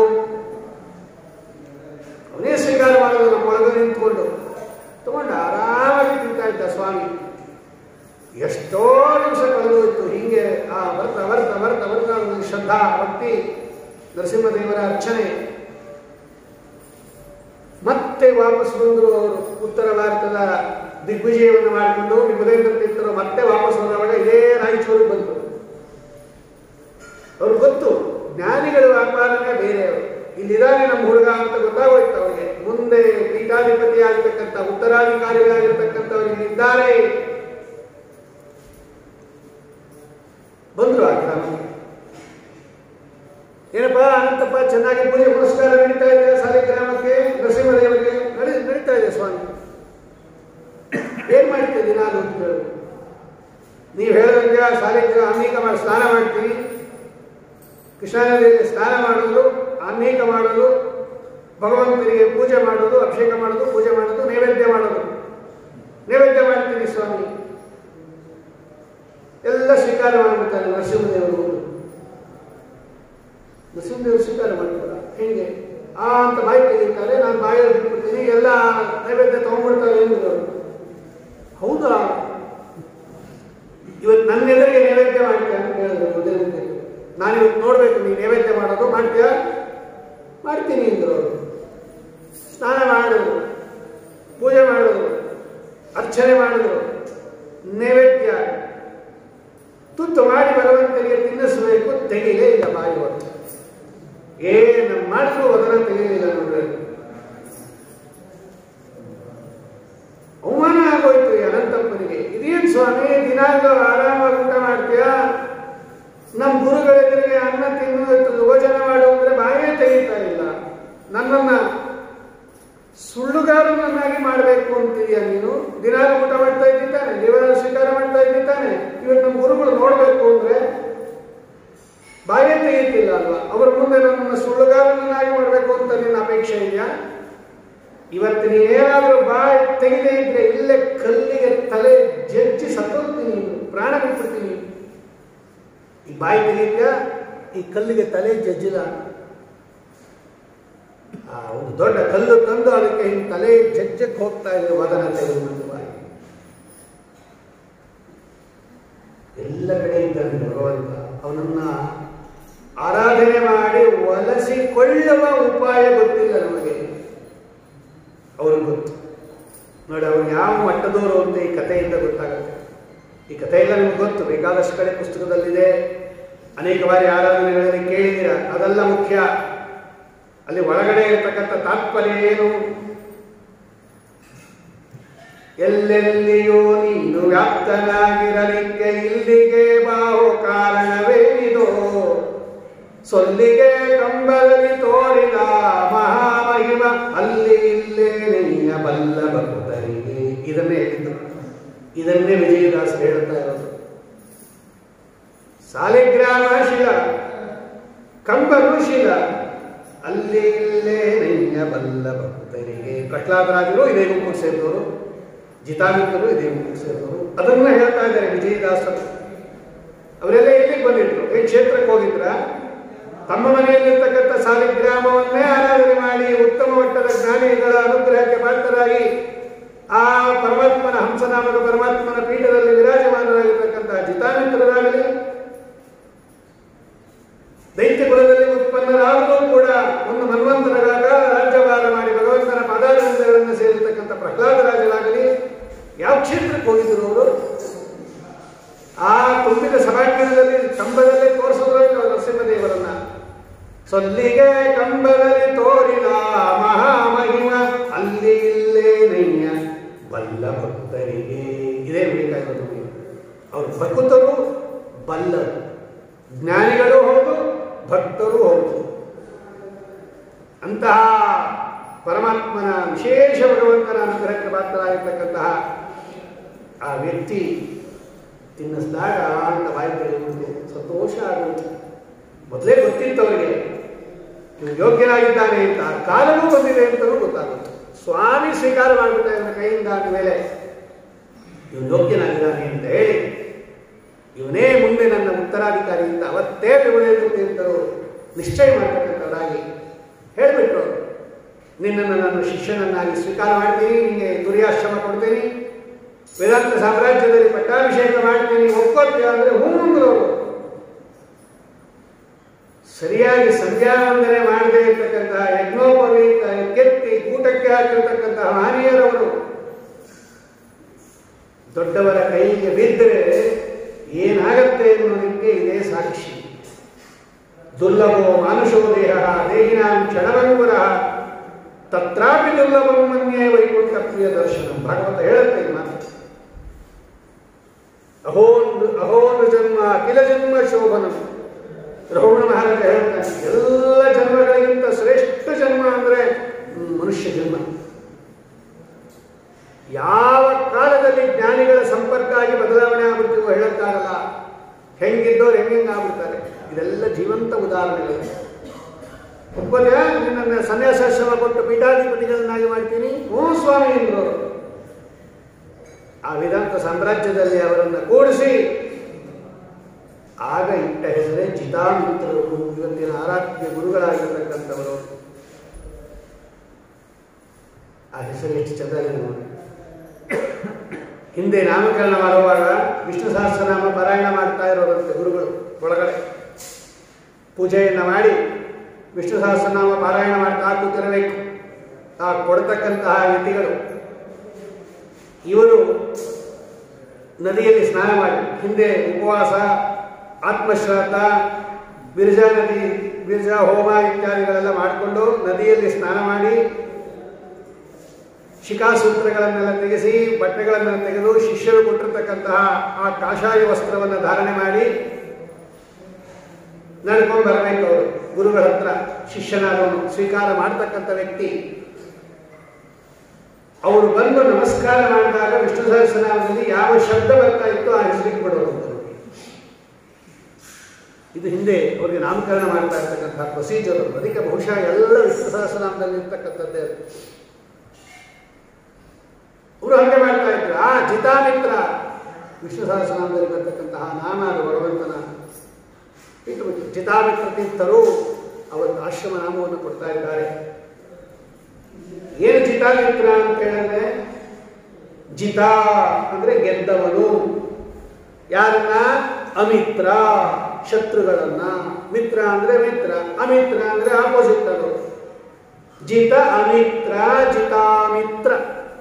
ಅವನೇ ಸ್ವೀಕಾರ ಮಾಡೋದು ನಮ್ಮ ಒಳಗೆ ನಿಂತ್ಕೊಂಡು ತಗೊಂಡು ಆರಾಮಾಗಿ ತಿಂತಾ ಇದ್ದ ಸ್ವಾಮಿ ಎಷ್ಟೋ ನಿಮಿಷ ಕಳೆದು ಶ್ರದ್ಧಾ ಭಕ್ತಿ ನರಸಿಂಹದೇವರ ಅರ್ಚನೆ ಮತ್ತೆ ವಾಪಸ್ ಬಂದರು ಅವರು ಉತ್ತರ ಭಾರತದ ದಿಗ್ವಿಜಯವನ್ನು ಮಾಡಿಕೊಂಡು ವಿಭುದೇಂದ್ರ ತೀರ್ಥರು ಮತ್ತೆ ವಾಪಸ್ ಹೋದವಾಗ ಇದೇ ರಾಯಚೂರಿಗೆ ಬಂದರು ಅವ್ರಿಗೆ ಗೊತ್ತು ಜ್ಞಾನಿಗಳ ವ್ಯಾಪಾರನೇ ಬೇರೆಯವರು ಇಲ್ಲಿದ್ದಾನೆ ನಮ್ಮ ಹುಡುಗ ಅಂತ ಗೊತ್ತಾಗೋಯ್ತು ಅವರಿಗೆ ಮುಂದೆ ಪೀಠಾಧಿಪತಿ ಆಗ್ತಕ್ಕಂಥ ಉತ್ತರಾಧಿಕಾರಿಗಳಾಗಿರ್ತಕ್ಕಂಥವ್ರು ಇಲ್ಲಿದ್ದಾರೆ ಬಂದ್ರು ಆ ಗ್ರಾಮಕ್ಕೆ ಏನಪ್ಪ ಅನಂತಪ್ಪ ಚೆನ್ನಾಗಿ ಪೂಜೆ ಪುರಸ್ಕಾರ ನಡೀತಾ ಇದೆ ಸಾಲಿಗ್ರಾಮಕ್ಕೆ ನರಸಿಂಹದೇವರಿಗೆ ನಡಿ ನಡೀತಾ ಇದೆ ಸ್ವಾಮಿ ಏನ್ ಮಾಡ್ತೀವಿ ದಿನಾಲು ಅಂತ ಹೇಳು ನೀವು ಹೇಳಿದಂಗೆ ಸಾಲಿಗ್ರಾಮ ಅನೇಕ ಮಾಡಿ ಸ್ನಾನ ಮಾಡ್ತೀವಿ ಕೃಷ್ಣಾ ನದಿಯಲ್ಲಿ ಸ್ನಾನ ಮಾಡೋದು ಅನೇಕ ಮಾಡೋದು ಭಗವಂತನಿಗೆ ಪೂಜೆ ಮಾಡೋದು ಅಭಿಷೇಕ ಮಾಡೋದು ಪೂಜೆ ಮಾಡೋದು ನೈವೇದ್ಯ ಮಾಡೋದು ನೈವೇದ್ಯ ಮಾಡ್ತೀನಿ ಸ್ವಾಮಿ ಎಲ್ಲ ಸ್ವೀಕಾರ ಮಾಡಿಬಿಡ್ತಾರೆ ನರಸಿಂಹದೇವರು ನರಸಿಂಹದೇವರು ಸ್ವೀಕಾರ ಮಾಡ್ತಾರ ಹೆಂಗೆ ಆ ಅಂತ ಬಾಯಿ ತೆಗಿತಾರೆ ನಾನು ಬಾಯಲ್ಲಿ ಬಿಟ್ಬಿಡ್ತೀನಿ ಎಲ್ಲ ನೈವೇದ್ಯ ತಗೊಂಡ್ಬಿಡ್ತಾರೆ ಎಂದ್ರು ಹೌದಾ ಇವತ್ತು ನನ್ನ ಎದುರಿಗೆ ನೈವೇದ್ಯ ಮಾಡ್ತೀಯ ಅಂತ ಹೇಳಿದ್ರು ಉದಯನಿಗೆ ನಾನು ಇವತ್ತು ನೋಡ್ಬೇಕು ನೀನು ನೈವೇದ್ಯ ಮಾಡೋದು ಮಾಡ್ತೀಯ ಮಾಡ್ತೀನಿ ಅಂದ್ರು ಅವರು ಸ್ನಾನ ಮಾಡಿದ್ರು ಪೂಜೆ ಮಾಡಿದ್ರು ಅರ್ಚನೆ ಮಾಡಿದ್ರು ನೈವೇದ್ಯ ತುತ್ತು ಮಾಡಿ ಭಗವಂತನಿಗೆ ತಿನ್ನಿಸಬೇಕು ತೆಗಿಲೇ ಇಲ್ಲ ಬಾಯಿ ಹೊತ್ತು ಏನು ಮಾಡಿದ್ರು ಅದನ್ನ ತೆಗೆಯಲಿಲ್ಲ ನೋಡ್ರಿ ಅವಮಾನ ಆಗೋಯ್ತು ಈ ಅನಂತಪ್ಪನಿಗೆ ಇದೇನ್ ಸ್ವಾಮಿ ದಿನಾಗಲೂ ಆರಾಮಾಗಿ ಊಟ ಮಾಡ್ತೀಯ ನಮ್ಮ ಗುರುಗಳ ಎದುರಿಗೆ ಅನ್ನ ತಿನ್ನು ಯೋಜನೆ ಮಾಡು ಅಂದ್ರೆ ಬಾಯೇ ತೆಗಿತಾ ಇಲ್ಲ ನನ್ನನ್ನ ಸುಳ್ಳುಗಾರನನ್ನಾಗಿ ಮಾಡಬೇಕು ಅಂತೀಯ ನೀನು ದಿನಾಲು ಊಟ ಮಾಡ್ತಾ ಇದ್ದಾನೆ ದೇವರ ಸ್ವೀಕಾರ ಮಾಡ್ತಾ ಇದ್ದಾನೆ ಇವತ್ತು ನಮ್ಮ ಗುರುಗಳು ನೋಡ್ಬೇಕು ಅಂದ್ರೆ ಬಾಯೇ ತೆಗೀತಿಲ್ಲ ಅಲ್ವಾ ಅವರ ಮುಂದೆ ನನ್ನನ್ನು ಸುಳ್ಳುಗಾರನನ್ನಾಗಿ ಮಾಡಬೇಕು ಅಂತ ನಿನ್ನ ಅಪೇಕ್ಷೆ ಇದೆಯಾ ಇವತ್ತು ನೀನೇನಾದ್ರೂ ಬಾಯಿ ತೆಗೆದೇ ಇದ್ರೆ ಇಲ್ಲೇ ಕಲ್ಲಿಗೆ ತಲೆ ಜಜ್ಜಿ ಸತ್ತೋಗ್ತೀನಿ ಪ್ರಾಣ ಬಿಟ್ಬಿಡ್ತೀನಿ ಈ ಬಾಯಿ ತೆಗೀತ್ಯಾ ಈ ಕಲ್ಲಿಗೆ ತಲೆ ಜಜ್ಜಿಲ್ಲ ಆ ಒಂದು ದೊಡ್ಡ ಕಲ್ಲು ತಂದು ಅದಕ್ಕೆ ಹಿಂಗೆ ತಲೆ ಜಜ್ಜಕ್ಕೆ ಹೋಗ್ತಾ ಇದೆ ವದನ ತೆಗೆದು ನನ್ನ ಬಾಯಿ ಎಲ್ಲ ಕಡೆ ಇದ್ದಾನೆ ಭಗವಂತ ಅವನನ್ನ ಆರಾಧನೆ ಮಾಡಿ ಒಲಸಿಕೊಳ್ಳುವ ಉಪಾಯ ಗೊತ್ತಿಲ್ಲ ನಮಗೆ ಅವ್ರಿಗೆ ಗೊತ್ತು ನೋಡಿ ಅವ್ರು ಯಾವ ಮಟ್ಟದವರು ಅಂತ ಈ ಕಥೆಯಿಂದ ಗೊತ್ತಾಗುತ್ತೆ ಈ ಕಥೆ ಎಲ್ಲ ನಿಮ್ಗೆ ಗೊತ್ತು ಬೇಕಾದಷ್ಟು ಕಡೆ ಪುಸ್ತಕದಲ್ಲಿದೆ ಅನೇಕ ಬಾರಿ ಆರಾಧನೆಗಳಲ್ಲಿ ಕೇಳಿದ್ದೀರ ಅದೆಲ್ಲ ಮುಖ್ಯ ಅಲ್ಲಿ ಒಳಗಡೆ ಇರತಕ್ಕಂಥ ತಾತ್ಪರ್ಯ ಏನು ಎಲ್ಲೆಲ್ಲಿಯೂ ನೀನು ವ್ಯಾಪ್ತನಾಗಿರಲಿಕ್ಕೆ ಇಲ್ಲಿಗೆ ಬಾಹು ಕಾರಣವೇನಿದೋ ಸೊಲ್ಲಿಗೆ ಕಂಬದಲ್ಲಿ ತೋರಿದ ಮಹಾಮಹಿಮ ಅಲ್ಲಿ ಇಲ್ಲೇ ನಿನ್ನ ಬಲ್ಲ ಭಕ್ತರಿಗೆ ಇದನ್ನೇ ಹೇಳಿದ್ದು ಇದನ್ನೇ ವಿಜಯದಾಸ್ ಹೇಳ್ತಾ ಇರೋದು ಸಾಲಿಗ್ರಾಮ ಶಿಲ ಕಂಬರು ಶಿಲ ಅಲ್ಲಿ ಇಲ್ಲೇ ನಿನ್ನ ಬಲ್ಲ ಭಕ್ತರಿಗೆ ಕಟ್ಲಾದರಾಜರು ಇದೇ ಗುಂಪಿಗೆ ಸೇರಿದವರು ಜಿತಾಮಿತ್ರರು ಇದೇ ಗುಂಪಿಗೆ ಸೇರಿದವರು ಅದನ್ನ ಹೇಳ್ತಾ ಇದ್ದಾರೆ ವಿಜಯದಾಸರು ಅವರೆಲ್ಲ ಎಲ್ಲಿಗೆ ಬಂದಿದ್ರು ಈ ಕ್ಷೇತ್ರಕ್ಕೆ ಹೋಗಿದ್ರ ತಮ್ಮ ಮನೆಯಲ್ಲಿರ್ತಕ್ಕಂಥ ಸಾಲಿಗ್ರಾಮವನ್ನೇ ಆರಾಧನೆ ಮಾಡಿ ಉತ್ತಮ ಮಟ್ಟದ ಜ್ಞಾನಿಗಳ ಅನುಗ್ರಹಕ್ಕೆ ಪಾತ್ರರಾಗಿ ಆ ಪರಮಾತ್ಮನ ಹಂಸನಾಮಕ ಪರಮಾತ್ಮನ ಪೀಠದಲ್ಲಿ ವಿರಾಜಮಾನರಾಗಿರ್ತಕ್ಕಂಥ ಜಿತಾಮಿತ್ರರಾಗಲಿ ದೈತ್ಯ ಕುಲದಲ್ಲಿ ಉತ್ಪನ್ನರಾಗಲೂ ಕೂಡ ಒಂದು ಮನ್ವಂತರರಾಗ ರಾಜ್ಯಭಾರ ಮಾಡಿ ಭಗವಂತನ ಪಾದಾರವಿಂದಗಳನ್ನು ಸೇರಿರ್ತಕ್ಕಂಥ ಪ್ರಹ್ಲಾದರಾಜರಾಗಲಿ ಯಾವ ಕ್ಷೇತ್ರಕ್ಕೆ ಹೋಗಿದ್ರು ಅವರು ಆ ತುಂಬಿದ ಸಭಾಂಗಣದಲ್ಲಿ ಕಂಬದಲ್ಲಿ ತೋರಿಸಿದ್ರು ನರಸಿಂಹದೇವರನ್ನ ಸೊಲ್ಲಿಗೆ ಕಂಬದಲ್ಲಿ ತೋರಿದ ಮಹಾಮಹಿಮ ಅಲ್ಲಿ ಇಲ್ಲೇ ನೈನ್ಯ ಬಲ್ಲ ಭಕ್ತರಿಗೆ ಇದೇ ಬೇಕಾಗಿರೋದು ನಮಗೆ. ಅವರು ಭಕ್ತರು ಬಲ್ಲರು ಜ್ಞಾನಿಗಳು ಹೌದು ಭಕ್ತರು ಹೌದು ಅಂತಹ ಪರಮಾತ್ಮನ ವಿಶೇಷ ಭಗವಂತನ ಅನುಗ್ರಹಕ್ಕೆ ಪಾತ್ರರಾಗಿರ್ತಕ್ಕಂತಹ ಆ ವ್ಯಕ್ತಿ ತಿನ್ನಿಸಿದಾಗ ಅಂತ ಬಾಯಿ ತೆಗೆದುಕೊಂಡು ಸಂತೋಷ ಆಗುತ್ತೆ ಮೊದಲೇ ಗೊತ್ತಿತ್ತು ಅವರಿಗೆ ಇವ್ನು ಯೋಗ್ಯನಾಗಿದ್ದಾನೆ ಅಂತ ಕಾಲವೂ ಬಂದಿದೆ ಅಂತಲೂ ಗೊತ್ತಾಗುತ್ತೆ ಸ್ವಾಮಿ ಸ್ವೀಕಾರ ಮಾಡಿಬಿಟ್ಟ ಇವನ ಕೈಯಿಂದ ಮೇಲೆ ಇವನು ಯೋಗ್ಯನಾಗಿದ್ದಾನೆ ಅಂತ ಹೇಳಿ ಇವನೇ ಮುಂದೆ ನನ್ನ ಉತ್ತರಾಧಿಕಾರಿ ಅಂತ ಅವತ್ತೇ ವಿವರೇಂದ್ರ ತೀರ್ಥರು ನಿಶ್ಚಯ ಮಾಡ್ತಕ್ಕಂಥವರಾಗಿ ಹೇಳಿಬಿಟ್ರು ನಿನ್ನನ್ನು ನಾನು ಶಿಷ್ಯನನ್ನಾಗಿ ಸ್ವೀಕಾರ ಮಾಡ್ತೀನಿ ನಿನಗೆ ತುರ್ಯಾಶ್ರಮ ಕೊಡ್ತೀನಿ ವೇದಾಂತ ಸಾಮ್ರಾಜ್ಯದಲ್ಲಿ ಪಟ್ಟಾಭಿಷೇಕ ಮಾಡ್ತೀನಿ ಒಪ್ಕೊಳ್ತೀಯ ಅಂದರೆ ಹ್ಞೂ ಅಂದ್ರು ಅವರು ಸರಿಯಾಗಿ ಸಂಧ್ಯಾವಂದನೆ ಮಾಡದೇ ಇರ್ತಕ್ಕಂತಹ ಯಜ್ಞೋಪವೀತ ಕೆತ್ತಿ ಕೂಟಕ್ಕೆ ಹಾಕಿರ್ತಕ್ಕಂತಹ ಮಾನಿಯರವರು ದೊಡ್ಡವರ ಕೈಗೆ ಬಿದ್ದರೆ ಏನಾಗತ್ತೆ ಅನ್ನೋದಕ್ಕೆ ಇದೇ ಸಾಕ್ಷಿ ದುರ್ಲಭೋ ಮಾನುಷೋ ದೇಹ ದೇಹಿನಾಂ ಕ್ಷಣಭಂಗುರ ತತ್ರಾಪಿ ದುರ್ಲಭಂ ಮನ್ಯೇ ವೈಕುಂಠ ಪ್ರಿಯ ದರ್ಶನ ಭಾಗವತ ಹೇಳುತ್ತೆ ಈ ಮಾತು ಅಹೋ ಅಹೋ ಜನ್ಮ ಅಖಿಲ ಜನ್ಮ ಶೋಭನಂ ರಘುವಣ ಮಹಾರಾಜ ಹೇಳ್ತಾನೆ ಎಲ್ಲ ಜನ್ಮಗಳಿಗಿಂತ ಶ್ರೇಷ್ಠ ಜನ್ಮ ಅಂದ್ರೆ ಹ್ಮ್, ಮನುಷ್ಯ ಜನ್ಮ ಯಾವ ಕಾಲದಲ್ಲಿ ಜ್ಞಾನಿಗಳ ಸಂಪರ್ಕ ಆಗಿ ಬದಲಾವಣೆ ಆಗ್ಬಿಡ್ತೀವೋ ಹೇಳಕ್ಕಾಗಲ್ಲ ಹೆಂಗಿದ್ದವ್ರು ಹೆಂಗೆಂಗೆ ಆಗ್ಬಿಡ್ತಾರೆ ಇದೆಲ್ಲ ಜೀವಂತ ಉದಾಹರಣೆಗಳು ಒಬ್ಬನೇ ನಿನ್ನನ್ನು ಸನ್ಯಾಸಾಶ್ರಮ ಕೊಟ್ಟು ಪೀಠಾಧಿಪತಿಗಳನ್ನಾಗಿ ಮಾಡ್ತೀನಿ ಹ್ಞೂ ಸ್ವಾಮಿ ಎಂದ್ರು ಅವರು. ಆ ವೇದಾಂತ ಸಾಮ್ರಾಜ್ಯದಲ್ಲಿ ಅವರನ್ನು ಕೂಡಿಸಿ ಆಗ ಇಟ್ಟ ಹೆಸರೇ ಚಿತಾಮಿತ್ರರು ಇವತ್ತಿನ ಆರಾಧ್ಯ ಗುರುಗಳಾಗಿರ್ತಕ್ಕಂಥವರು ಆ ಹೆಸರು ಎಷ್ಟು ಚೆನ್ನಾಗಿದೆ ನೋಡಿ ಹಿಂದೆ ನಾಮಕರಣ ಮಾಡುವಾಗ ವಿಷ್ಣು ಸಹಸ್ರನಾಮ ಪಾರಾಯಣ ಮಾಡ್ತಾ ಇರೋರಂತೆ ಗುರುಗಳು ಒಳಗಡೆ ಪೂಜೆಯನ್ನು ಮಾಡಿ ವಿಷ್ಣು ಸಹಸ್ರನಾಮ ಪಾರಾಯಣ ಮಾಡ್ತಾ ಕೂತಿರಬೇಕು ಆ ಕೊಡ್ತಕ್ಕಂತಹ ಯತಿಗಳು ಇವರು ನದಿಯಲ್ಲಿ ಸ್ನಾನ ಮಾಡಿ ಹಿಂದೆ ಉಪವಾಸ ಆತ್ಮಶ್ರಾತ ಬಿರ್ಜಾ ನದಿ ಬಿರ್ಜಾ ಹೋಮ ಇತ್ಯಾದಿಗಳೆಲ್ಲ ಮಾಡಿಕೊಂಡು ನದಿಯಲ್ಲಿ ಸ್ನಾನ ಮಾಡಿ ಶಿಖಾಸೂತ್ರಗಳನ್ನೆಲ್ಲ ತೆಗೆಸಿ ಬಟ್ಟೆಗಳನ್ನೆಲ್ಲ ತೆಗೆದು ಶಿಷ್ಯರು ಕೊಟ್ಟಿರ್ತಕ್ಕಂತಹ ಆ ಕಾಷಾಯ ವಸ್ತ್ರವನ್ನು ಧಾರಣೆ ಮಾಡಿ ನಡ್ಕೊಂಡು ಬರಬೇಕು ಅವರು ಗುರುಗಳ ಹತ್ರ ಶಿಷ್ಯನಾದವನು ಸ್ವೀಕಾರ ಮಾಡ್ತಕ್ಕಂಥ ವ್ಯಕ್ತಿ ಅವರು ಬಂದು ನಮಸ್ಕಾರ ಮಾಡಿದಾಗ ವಿಷ್ಣು ಸಹಸ್ರನಾಮದಲ್ಲಿ ಯಾವ ಶಬ್ದ ಬರ್ತಾ ಇತ್ತು ಆ ಹೆಸರಿಗೆ ಕೊಡೋದು ಇದು ಹಿಂದೆ ಅವರಿಗೆ ನಾಮಕರಣ ಮಾಡ್ತಾ ಇರ್ತಕ್ಕಂಥ ಪ್ರೊಸೀಜರ್ ಅದು. ಅದಕ್ಕೆ ಬಹುಶಃ ಎಲ್ಲ ವಿಷ್ಣು ಸಹಸ್ರನಾಮದಲ್ಲಿ ಇರ್ತಕ್ಕಂಥದ್ದೇ ಅದು. ಅವರು ಹಾಗೆ ಮಾಡ್ತಾ ಇದ್ರು ಆ ಜಿತಾಮಿತ್ರ ವಿಷ್ಣು ಸಹಸ್ರನಾಮದಲ್ಲಿ ಬರ್ತಕ್ಕಂತಹ ನಾಮ ಅದು ಭಗವಂತನ ಇಟ್ಟುಬಿಟ್ಟು ಜಿತಾಮಿತ್ರ ತೀರ್ಥರು ಅವತ್ತು ಆಶ್ರಮ ನಾಮವನ್ನು ಕೊಡ್ತಾ ಇದ್ದಾರೆ ಏನು ಜಿತಾಮಿತ್ರ ಅಂತ ಹೇಳಿದ್ರೆ ಜಿತ ಅಂದ್ರೆ ಗೆದ್ದವನು ಯಾರನ್ನ ಅಮಿತ್ರ ಶತ್ರುಗಳನ್ನ ಮಿತ್ರ ಅಂದ್ರೆ ಮಿತ್ರ ಅಮಿತ್ರ ಅಂದ್ರೆ ಆಪೋಸಿಟ್ ಅದು ಜಿತ ಅಮಿತ್ರ ಜಿತಾಮಿತ್ರ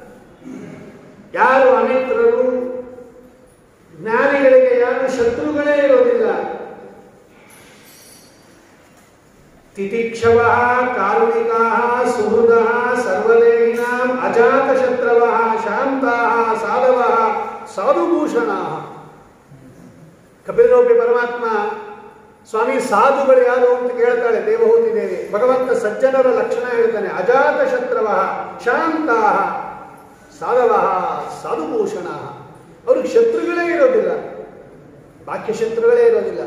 ಯಾರು ಅಮಿತ್ರರು ಜ್ಞಾನಿಗಳಿಗೆ ಯಾರು ಶತ್ರುಗಳೇ ಇರೋದಿಲ್ಲ ತಿತಿಕ್ಷವ ಕಾರುಣಿಕ ಸುಹೃದ ಸರ್ವದೇಹಿನಾಂ ಅಜಾತಶತ್ರವ ಶಾಂತ ಸಾಧವ ಸಾಧುಭೂಷಣ ಕಪಿಲರೂಪಿ ಪರಮಾತ್ಮ ಸ್ವಾಮಿ ಸಾಧುಗಳು ಯಾರು ಅಂತ ಕೇಳ್ತಾಳೆ ದೇವಹೂತಿ ದೇವಿ ಭಗವಂತ ಸಜ್ಜನರ ಲಕ್ಷಣ ಹೇಳ್ತಾನೆ ಅಜಾತ ಶತ್ರವ ಶಾಂತ ಸಾಧವ ಸಾಧುಭೂಷಣ ಅವ್ರಿಗೆ ಶತ್ರುಗಳೇ ಇರೋದಿಲ್ಲ ಬಾಕ್ಯ ಶತ್ರುಗಳೇ ಇರೋದಿಲ್ಲ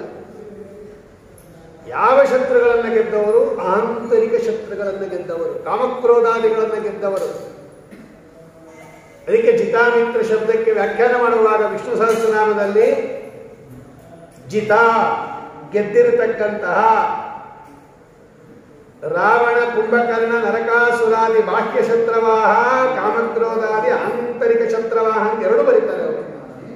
ಯಾವ ಶತ್ರುಗಳನ್ನು ಗೆದ್ದವರು ಆಂತರಿಕ ಶತ್ರುಗಳನ್ನು ಗೆದ್ದವರು ಕಾಮಕ್ರೋಧಾದಿಗಳನ್ನು ಗೆದ್ದವರು ಅದಕ್ಕೆ ಜಿತಾಮಿತ್ರ ಶಬ್ದಕ್ಕೆ ವ್ಯಾಖ್ಯಾನ ಮಾಡುವಾಗ ವಿಷ್ಣು ಸಹಸ್ರನಾಮದಲ್ಲಿ ಜಿತ ಗೆದ್ದಿರತಕ್ಕಂತಹ ರಾವಣ ಕುಂಭಕರ್ಣ ನರಕಾಸುರಾದಿ ಬಾಹ್ಯ ಶತ್ರವಾಹ ಕಾಮಕ್ರೋಧಾದಿ ಆಂತರಿಕ ಶತ್ರವಾಹ ಅಂತ ಎರಡು ಬರೀತಾರೆ ಅವರು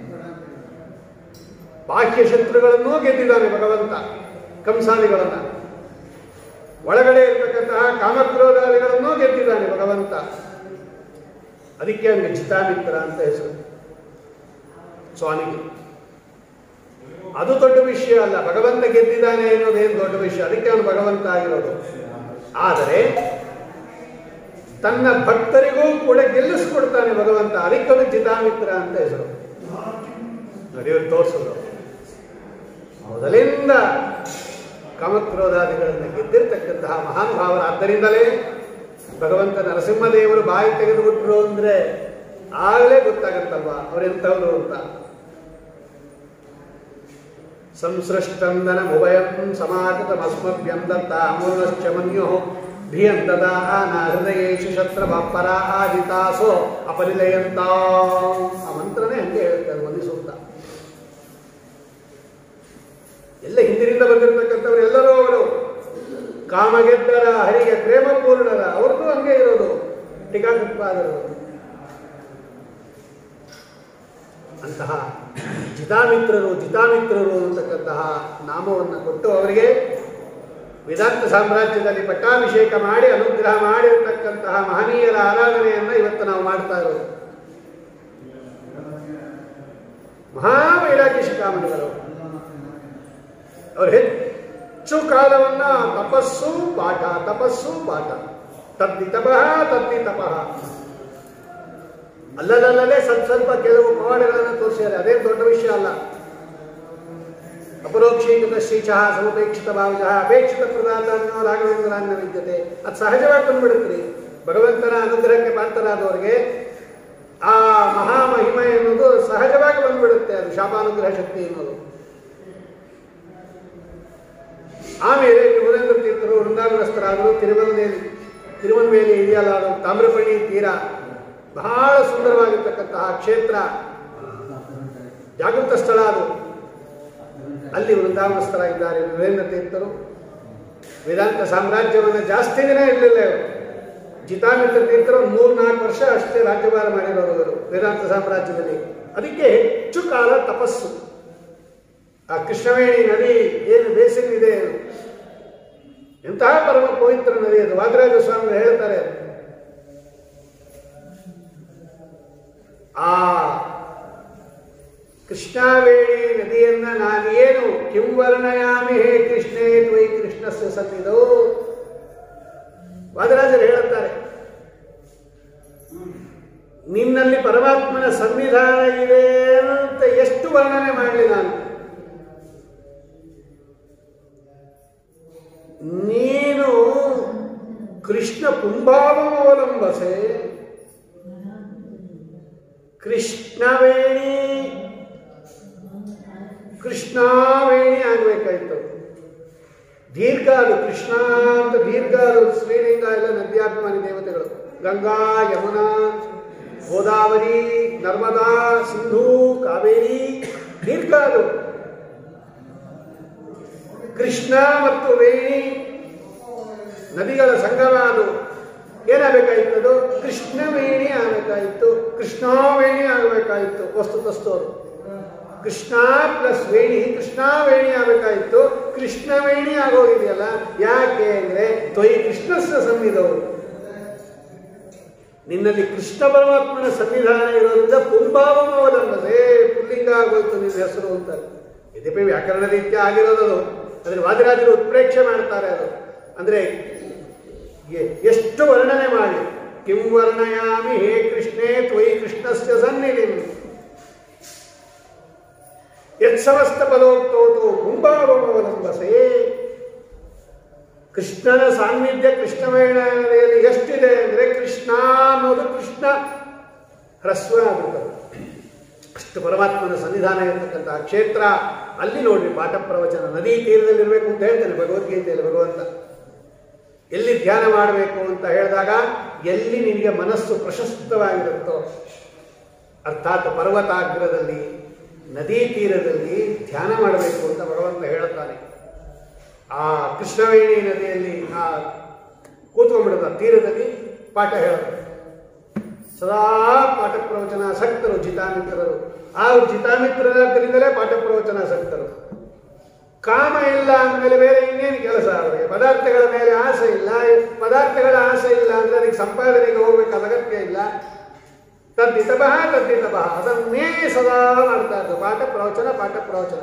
ಬಾಹ್ಯ ಶತ್ರುಗಳನ್ನೂ ಗೆದ್ದಿದ್ದಾನೆ ಭಗವಂತ ಕಂಸಾದಿಗಳನ್ನ ಒಳಗಡೆ ಇರತಕ್ಕಂತಹ ಕಾಮಕ್ರೋಧಾದಿಗಳನ್ನೂ ಗೆದ್ದಿದ್ದಾನೆ ಭಗವಂತ ಅದಕ್ಕೆ ಅವನಿಗೆ ಜಿತಾಮಿತ್ರ ಅಂತ ಹೆಸರು ಸ್ವಾಮಿಗೆ ಅದು ದೊಡ್ಡ ವಿಷಯ ಅಲ್ಲ ಭಗವಂತ ಗೆದ್ದಿದ್ದಾನೆ ಅನ್ನೋದೇನು ದೊಡ್ಡ ವಿಷಯ ಅದಕ್ಕೆ ಅವನು ಭಗವಂತ ಆಗಿರೋದು ಆದರೆ ತನ್ನ ಭಕ್ತರಿಗೂ ಕೂಡ ಗೆಲ್ಲಿಸ್ಕೊಡ್ತಾನೆ ಭಗವಂತ ಅದಕ್ಕೆ ಅವನು ಜಿತಾಮಿತ್ರ ಅಂತ ಹೆಸರು ನೋಡಿ ಇವ್ರು ತೋರಿಸೋದು ಮೊದಲಿಂದ ಕಾಮಕ್ರೋಧಾದಿಗಳನ್ನು ಗೆದ್ದಿರ್ತಕ್ಕಂತಹ ಮಹಾನುಭಾವರು ಆದ್ದರಿಂದಲೇ ಭಗವಂತ ನರಸಿಂಹದೇವರು ಬಾಯಿ ತೆಗೆದುಬಿಟ್ರು ಅಂದ್ರೆ ಆಗಲೇ ಗೊತ್ತಾಗತ್ತಲ್ವಾ ಅವರೆಂಥವ್ರು ಅಂತ ಸಂಸೃಷ್ಟಂದನ ಉಭಯಂ ಸಮಾಗತಮಸ್ಮಭ್ಯಂ ದತ್ತ ಅಮೂರ್ಣಶ್ಚ ಮನ್ಯೋ ಧಿಯಂ ದದಾ ನ ಹೃದಯೇಶು ಶತ್ರ ಪರ ಆದಿತಾಸೋ ಅಪನಿಲಯಂತ ಆ ಮಂತ್ರನೇ ಹಂಗೆ ಹೇಳುತ್ತೆ ಅದು ಒಂದು ಸೂಕ್ತ ಎಲ್ಲ ಹಿಂದಿನಿಂದ ಬಂದಿರತಕ್ಕಂಥವ್ರು ಎಲ್ಲರೂ ಅವರು ಕಾಮಗೆದ್ದರ ಹರಿಗೆ ಪ್ರೇಮ ಪೂರ್ಣರ ಅವ್ರದ್ದು ಹಂಗೆ ಇರೋದು ಟೀಕಾಕೃತ್ಪಾದರು ಅಂತಹ ಜಿತಾಮಿತ್ರರು ಜಿತಾಮಿತ್ರರು ಅಂತಕ್ಕಂತಹ ನಾಮವನ್ನು ಕೊಟ್ಟು ಅವರಿಗೆ ವೇದಾಂತ ಸಾಮ್ರಾಜ್ಯದಲ್ಲಿ ಪಟ್ಟಾಭಿಷೇಕ ಮಾಡಿ ಅನುಗ್ರಹ ಮಾಡಿರ್ತಕ್ಕಂತಹ ಮಹನೀಯರ ಆರಾಧನೆಯನ್ನ ಇವತ್ತು ನಾವು ಮಾಡ್ತಾ ಇರೋದು ಮಹಾವೈರಾಗ್ಯ ಶಿಖಾಮಣಿಗಳು ಅವರು ಹೆಚ್ಚು ಕಾಲವನ್ನ ತಪಸ್ಸು ಪಾಠ ತಪಸ್ಸು ಪಾಠ ತದ್ದಿ ತಪಃ ತದ್ದಿ ತಪಃ ಅಲ್ಲದಲ್ಲದೆ ಸ್ವಲ್ಪ ಸ್ವಲ್ಪ ಕೆಲವು ಪವಾಡಗಳನ್ನು ತೋರಿಸಿದ್ದಾರೆ ಅದೇ ದೊಡ್ಡ ವಿಷಯ ಅಲ್ಲ ಅಪರೋಕ್ಷೀಕೃತ ಶ್ರೀಚಃ ಸಮಪೇಕ್ಷಿತ ಭಾವಜಃ ಅಪೇಕ್ಷಿತ ಪ್ರದಾತ ಅನ್ನೋ ರಾಘವೇಂದ್ರಾನ್ನ ವಿದ್ಯತೆ ಅದು ಸಹಜವಾಗಿ ಬಂದ್ಬಿಡುತ್ತೀರಿ ಭಗವಂತನ ಅನುಗ್ರಹಕ್ಕೆ ಪಾತ್ರರಾದವರಿಗೆ ಆ ಮಹಾಮಹಿಮೆ ಎನ್ನುವುದು ಸಹಜವಾಗಿ ಬಂದ್ಬಿಡುತ್ತೆ ಅದು ಶಾಪಾನುಗ್ರಹ ಶಕ್ತಿ ಎನ್ನುವುದು ಆಮೇಲೆ ವೀರೇಂದ್ರ ತೀರ್ಥರು ವೃಂದಾವನಸ್ಥರಾದರು ತಿರುಮಲನೇಲಿ ತಿರುಮಲವೇಲಿ ಇದೆಯಲ್ಲ ಅದು ತಾಮ್ರಪಣಿ ತೀರ ಬಹಳ ಸುಂದರವಾಗಿರ್ತಕ್ಕಂತಹ ಕ್ಷೇತ್ರ ಜಾಗೃತ ಸ್ಥಳ ಅದು ಅಲ್ಲಿ ವೃಂದಾವನಸ್ಥರಾಗಿದ್ದಾರೆ ವೀರೇಂದ್ರ ತೀರ್ಥರು ವೇದಾಂತ ಸಾಮ್ರಾಜ್ಯವನ್ನು ಜಾಸ್ತಿ ದಿನ ಇರಲಿಲ್ಲ ಇವರು ಜಿತಾಮಿತ್ರ ತೀರ್ಥರು ಒಂದು ಮೂರು ನಾಲ್ಕು ವರ್ಷ ಅಷ್ಟೇ ರಾಜ್ಯಭಾರ ಮಾಡಿರೋರು ಇವರು ವೇದಾಂತ ಸಾಮ್ರಾಜ್ಯದಲ್ಲಿ ಅದಕ್ಕೆ ಹೆಚ್ಚು ಕಾಲ ತಪಸ್ಸು ಆ ಕೃಷ್ಣವೇಣಿ ನದಿ ಏನು ಬೇಸಿನ್ ಇದೆ ಅದು. ಎಂತಹ ಪರಮ ಪವಿತ್ರ ನದಿ ಅದು ವಾದರಾಜ ಸ್ವಾಮಿಗಳು ಹೇಳ್ತಾರೆ ಆ ಕೃಷ್ಣಾವೇಣಿ ನದಿಯನ್ನ ನಾನೇನು ಕಿಂವರ್ಣಯಾಮಿ ಹೇ ಕೃಷ್ಣೇ ತ್ವಯಿ ಕೃಷ್ಣಸ್ಯ ಸನ್ನಿಧೋ ವಾದರಾಜರು ಹೇಳುತ್ತಾರೆ ನಿನ್ನಲ್ಲಿ ಪರಮಾತ್ಮನ ಸನ್ನಿಧಾನ ಇದೆ ಅಂತ ಎಷ್ಟು ವರ್ಣನೆ ಮಾಡಲಿ ನಾನು ನೀನು ಕೃಷ್ಣ ಪುಂಭಾವಮವಲಂಬಸೆ ಕೃಷ್ಣವೇಣಿ ಕೃಷ್ಣಾವೇಣಿ ಆಗ್ಬೇಕಾಯ್ತು ದೀರ್ಘ ಅದು ಕೃಷ್ಣ ಅಂತ ದೀರ್ಘ ಅದು ಶ್ರೀಲಿಂಗ ಎಲ್ಲ ನದ್ಯಾಭಿಮಾನಿ ದೇವತೆಗಳು ಗಂಗಾ ಯಮುನಾ ಗೋದಾವರಿ ನರ್ಮದಾ ಸಿಂಧೂ ಕಾವೇರಿ ದೀರ್ಘ ಅದು ಕೃಷ್ಣ ಮತ್ತು ವೇಣಿ ನದಿಗಳ ಸಂಗಮ ಅದು ಏನಾಗಬೇಕಾಗಿತ್ತು ಅದು ಕೃಷ್ಣವೇಣಿ ಆಗಬೇಕಾಗಿತ್ತು ಕೃಷ್ಣಾವೇಣಿ ಆಗಬೇಕಾಗಿತ್ತು ವಸ್ತುತಸ್ತು ಅದು ಕೃಷ್ಣ ಪ್ಲಸ್ ವೇಣಿ ಕೃಷ್ಣಾವೇಣಿ ಆಗಬೇಕಾಗಿತ್ತು ಕೃಷ್ಣವೇಣಿ ಆಗೋಗಿದೆಯಲ್ಲ ಯಾಕೆ ಅಂದ್ರೆ ತ್ವಯಿ ಕೃಷ್ಣಸ್ಯ ಸನ್ನಿಧವು ನಿನ್ನಲ್ಲಿ ಕೃಷ್ಣ ಪರಮಾತ್ಮನ ಸನ್ನಿಧಾನ ಇರೋದ್ರಿಂದ ಪುಂಭಾವಮವಲಂಬದೆ ಪುಲ್ಲಿಂಗ ಆಗೋಯ್ತು ನಿನ್ನ ಹೆಸರು ಅಂತ ಯದ್ಯಪಿ ವ್ಯಾಕರಣ ರೀತ್ಯ ಆಗಿರೋದು ಅದ್ರ ವಾದಿರಾಜರು ಉತ್ಪ್ರೇಕ್ಷೆ ಮಾಡ್ತಾರೆ ಅದು ಅಂದ್ರೆ ಎ- ಎಷ್ಟು ವರ್ಣನೆ ಮಾಡಿ ಕಿಂ ವರ್ಣಯಾಮಿ ಹೇ ಕೃಷ್ಣೇ ತ್ವಯಿ ಕೃಷ್ಣಸ್ಯ ಸನ್ನಿಧಿ ಯತ್ಸಮಸ್ತ ಪದೋಕ್ತೋತು ಕುಂಭಾವಮವಲಂಬಸೆ ಕೃಷ್ಣನ ಸಾನ್ನಿಧ್ಯ ಕೃಷ್ಣವೇಣದಲ್ಲಿ ಎಷ್ಟಿದೆ ಅಂದ್ರೆ ಕೃಷ್ಣ ಅನ್ನೋದು ಕೃಷ್ಣ ಹ್ರಸ್ವ ಆಗುತ್ತದೆ ಅಷ್ಟು ಪರಮಾತ್ಮನ ಸನ್ನಿಧಾನ ಇರತಕ್ಕಂತಹ ಕ್ಷೇತ್ರ ಅಲ್ಲಿ ನೋಡ್ರಿ ಪಾಠ ಪ್ರವಚನ ನದಿ ತೀರದಲ್ಲಿರ್ಬೇಕು ಅಂತ ಹೇಳ್ತಾನೆ ಭಗವದ್ಗೀತೆಯಲ್ಲಿ ಭಗವಂತ ಎಲ್ಲಿ ಧ್ಯಾನ ಮಾಡಬೇಕು ಅಂತ ಹೇಳಿದಾಗ ಎಲ್ಲಿ ನಿನಗೆ ಮನಸ್ಸು ಪ್ರಶಸ್ತವಾಗಿರುತ್ತೋ ಅರ್ಥಾತ್ ಪರ್ವತಾಗ್ರದಲ್ಲಿ ನದಿ ತೀರದಲ್ಲಿ ಧ್ಯಾನ ಮಾಡಬೇಕು ಅಂತ ಭಗವಂತ ಹೇಳುತ್ತಾನೆ ಆ ಕೃಷ್ಣವೇಣಿ ನದಿಯಲ್ಲಿ ಆ ಕೂತ್ಕೊಂಡ್ಬಿಡದ ತೀರದಲ್ಲಿ ಪಾಠ ಹೇಳೋದು ಸದಾ ಪಾಠ ಪ್ರವಚನ ಆಸಕ್ತರು ಜಿತಾಮಿತ್ರರು ಆ ಜಿತಾಮಿತ್ರರಾದ್ದರಿಂದಲೇ ಪಾಠ ಪ್ರವಚನ ಆಸಕ್ತರು ಕಾಮ ಇಲ್ಲ ಅಂದಮೇಲೆ ಬೇರೆ ಇನ್ನೇನು ಕೆಲಸ ಅವರಿಗೆ ಪದಾರ್ಥಗಳ ಮೇಲೆ ಆಸೆ ಇಲ್ಲ ಪದಾರ್ಥಗಳ ಆಸೆ ಇಲ್ಲ ಅಂದ್ರೆ ಅದಕ್ಕೆ ಸಂಪಾದನೆಗೆ ಹೋಗ್ಬೇಕಾದ ಅಗತ್ಯ ಇಲ್ಲ ತದ್ದಿತಪಃ ತದ್ದಿತಪಃ ಅದನ್ನೇ ಸದಾ ಮಾಡ್ತಾ ಇದ್ದು ಪಾಠ ಪ್ರವಚನ ಪಾಠ ಪ್ರವಚನ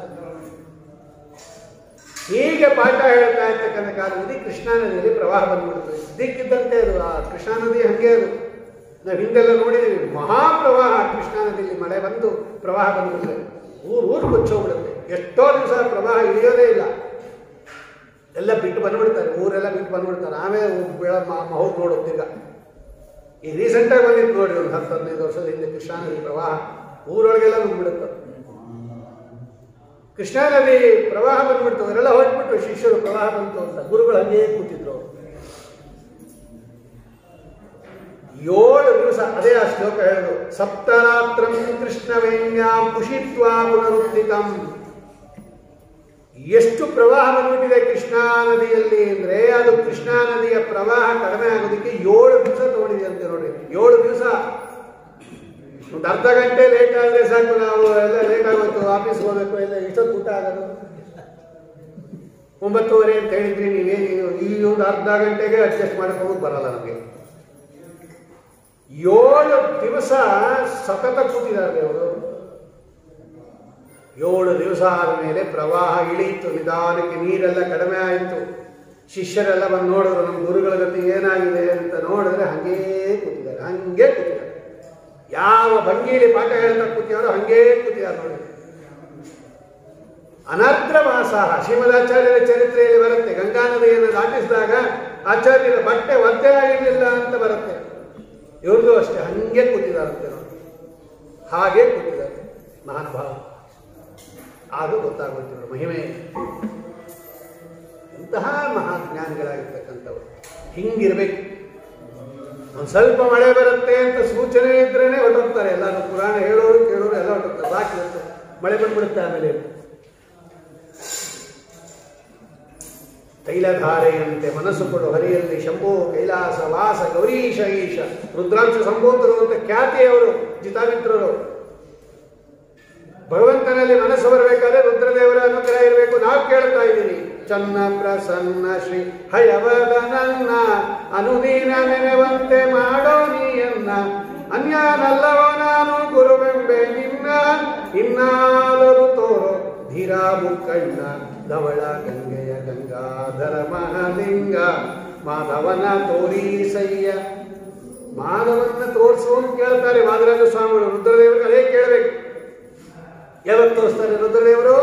ಹೀಗೆ ಪಾಠ ಹೇಳ್ತಾ ಇರ್ತಕ್ಕಂಥ ಕಾಲದಲ್ಲಿ ಕೃಷ್ಣಾ ನದಿಯಲ್ಲಿ ಪ್ರವಾಹ ಬಂದ್ಬಿಡ್ತದೆ ದಿಕ್ಕಿದ್ದಂತೆ ಅದು ಆ ಕೃಷ್ಣಾ ನದಿ ಹಂಗೆ ಅದು ನಾವು ಹಿಂದೆಲ್ಲ ನೋಡಿದ್ದೀವಿ ಮಹಾಪ್ರವಾಹ ಕೃಷ್ಣಾ ನದಿಯಲ್ಲಿ ಮಳೆ ಬಂದು ಪ್ರವಾಹ ಬಂದ್ಬಿಡ್ತದೆ ಊರು ಊರು ಕೊಚ್ಚೋಗ್ಬಿಡುತ್ತೆ ಎಷ್ಟೋ ದಿವಸ ಪ್ರವಾಹ ಇಳಿಯೋದೇ ಇಲ್ಲ ಎಲ್ಲ ಬಿಟ್ಟು ಬಂದ್ಬಿಡ್ತಾರೆ ಊರೆಲ್ಲ ಬಿಟ್ಟು ಬಂದ್ಬಿಡ್ತಾರೆ ಆಮೇಲೆ ಬೆಳ ಹೋಗಿ ನೋಡೋದು ಈಗ ಈ ರೀಸೆಂಟಾಗಿ ಬಂದಿತ್ತು ನೋಡಿ ಒಂದು ಹತ್ತು ಹದಿನೈದು ವರ್ಷದ ಹಿಂದೆ ಕೃಷ್ಣಾ ನದಿ ಪ್ರವಾಹ ಊರೊಳಗೆಲ್ಲ ಬಂದ್ಬಿಡುತ್ತೆ ಕೃಷ್ಣಾ ನದಿ ಪ್ರವಾಹ ಬಂದ್ಬಿಡ್ತು ಅವರೆಲ್ಲ ಹೊರಟ್ಬಿಟ್ಟು ಶಿಷ್ಯರು ಪ್ರವಾಹ ಬಂತು ಅಂತ ಗುರುಗಳು ಹಂಗೇ ಕೂತಿದ್ರು ಅವ್ರು. ಏಳು ದಿವಸ ಅದೇ ಆ ಶ್ಲೋಕ ಹೇಳುದು ಸಪ್ತರಾತ್ರಂ ಕೃಷ್ಣವೇಣ್ಯಾಂ ಪುಷಿತ್ವಾ ಪುನರುದ್ಧಿತಂ ಎಷ್ಟು ಪ್ರವಾಹ ಬಂದ್ಬಿಟ್ಟಿದೆ ಕೃಷ್ಣಾ ನದಿಯಲ್ಲಿ ಅಂದ್ರೆ ಅದು ಕೃಷ್ಣಾ ನದಿಯ ಪ್ರವಾಹ ಕಡಿಮೆ ಆಗೋದಕ್ಕೆ ಏಳು ದಿವಸ ತಗೊಂಡಿದೆ ಅಂತ ನೋಡ್ರಿ ಏಳು ದಿವಸ ಒಂದು ಅರ್ಧ ಗಂಟೆ ಲೇಟ್ ಆದ್ರೆ ಸಾಕು ನಾವು ಎಲ್ಲ ಲೇಟ್ ಆಗೋಯ್ತು ಆಫೀಸ್ ಹೋಗ್ಬೇಕು ಎಲ್ಲ ಎಷ್ಟೊತ್ತು ಊಟ ಆಗೋದು ಒಂಬತ್ತುವರೆ ಅಂತ ಹೇಳಿದ್ರಿ ನೀವೇನು ಈ ಒಂದು ಅರ್ಧ ಗಂಟೆಗೆ ಅಡ್ಜಸ್ಟ್ ಮಾಡ್ಕೊಂಡು ಬರಲ್ಲ ನಮಗೆ ಏಳು ದಿವಸ ಸತತ ಕೂತಿದ್ದಾರೆ ಅವರು ಏಳು ದಿವಸ ಆದಮೇಲೆ ಪ್ರವಾಹ ಇಳೀತು ನಿಧಾನಕ್ಕೆ ನೀರೆಲ್ಲ ಕಡಿಮೆ ಆಯಿತು ಶಿಷ್ಯರೆಲ್ಲ ಬಂದು ನೋಡಿದ್ರು ನಮ್ಮ ಗುರುಗಳ ಗತಿ ಏನಾಗಿದೆ ಅಂತ ನೋಡಿದ್ರೆ ಹಂಗೇ ಕೂತಿದ್ದಾರೆ ಹಂಗೆ ಕೂತಿದ್ದಾರೆ ಯಾವ ಭಂಗಿಯಲ್ಲಿ ಪಾಠ ಹೇಳ್ತಾ ಕೂತಿಯಾರೋ ಹಂಗೇ ಕೂತಿದ್ದಾರೆ ನೋಡಿ ಅನರ್ಥ ಮಾಸ ಶ್ರೀಮದಾಚಾರ್ಯರ ಚರಿತ್ರೆಯಲ್ಲಿ ಬರುತ್ತೆ ಗಂಗಾ ನದಿಯನ್ನು ದಾಟಿಸಿದಾಗ ಆಚಾರ್ಯರ ಬಟ್ಟೆ ಒದ್ದೆ ಆಗಿರಲಿಲ್ಲ ಅಂತ ಬರುತ್ತೆ ಇವ್ರದ್ದು ಅಷ್ಟೇ ಹಂಗೆ ಕೂತಿದಾರಂತೆ ನೋಡಿ ಹಾಗೆ ಕೂತಿದ್ದಾರೆ ಮಹಾನುಭಾವ ಆಗ ಗೊತ್ತಾಗುತ್ತಿದ್ರು ಮಹಿಮೆ ಇಂತಹ ಮಹಾಜ್ಞಾನಿಗಳಾಗಿರ್ತಕ್ಕಂಥವ್ರು ಹಿಂಗಿರ್ಬೇಕು ಒಂದು ಸ್ವಲ್ಪ ಮಳೆ ಬರುತ್ತೆ ಅಂತ ಸೂಚನೆ ಇದ್ರೇನೆ ಹೊರಟೋಗ್ತಾರೆ ಎಲ್ಲರೂ ಪುರಾಣ ಹೇಳೋರು ಕೇಳೋರು ಎಲ್ಲ ಹೊರಟೋಗ್ತಾರೆ ಸಾಕು ಇವತ್ತು ಮಳೆ ಬಂದ್ಬಿಡುತ್ತೆ ಆಮೇಲೆ ತೈಲಧಾರೆಯಂತೆ ಮನಸ್ಸು ಕೊಡು ಹರಿಯಲ್ಲಿ ಶಂಭೋ ಕೈಲಾಸ ವಾಸ ಗೌರೀಶ ಈಶ ರುದ್ರಾಂಶ ಸಂಬೋಧರು ಅಂತ ಖ್ಯಾತಿಯವರು ಜಿತಾಮಿತ್ರರು ಭಗವಂತನಲ್ಲಿ ಮನಸ್ಸು ಬರಬೇಕಾದ್ರೆ ರುದ್ರದೇವರ ಅನುಗ್ರಹ ಇರಬೇಕು ನಾವು ಕೇಳ್ತಾ ಇದ್ದೀವಿ ಚನ್ನ ಪ್ರಸನ್ನ ಶ್ರೀ ಹಯವದನನ್ನ ಅನುದೀನ ನೆನೆವಂತೆ ಮಾಡೋ ನೀಯನ್ನ ಅನ್ಯಾನಲ್ಲವೋ ನಾನು ಗುರುವೆಂಬೆ ನಿನ್ನ ಇನ್ನಾದರೂ ತೋರೋ ಧೀರ ಮುಕ್ಕಣ್ಣ ಧವಳ ಗಂಗೆಯ ಗಂಗಾಧರ ಮಹಾಲಿಂಗ ಮಾಧವನ ತೋರೀಸಯ್ಯ ಮಾಧವನ್ನ ತೋರಿಸು ಅಂತ ಕೇಳ್ತಾರೆ ವಾದರಾಜ ಸ್ವಾಮಿಗಳು ರುದ್ರದೇವರಿಗೆ ಅದೇ ಕೇಳಬೇಕು ಯಾವತ್ತು ತೋರಿಸ್ತಾರೆ ರುದ್ರದೇವರು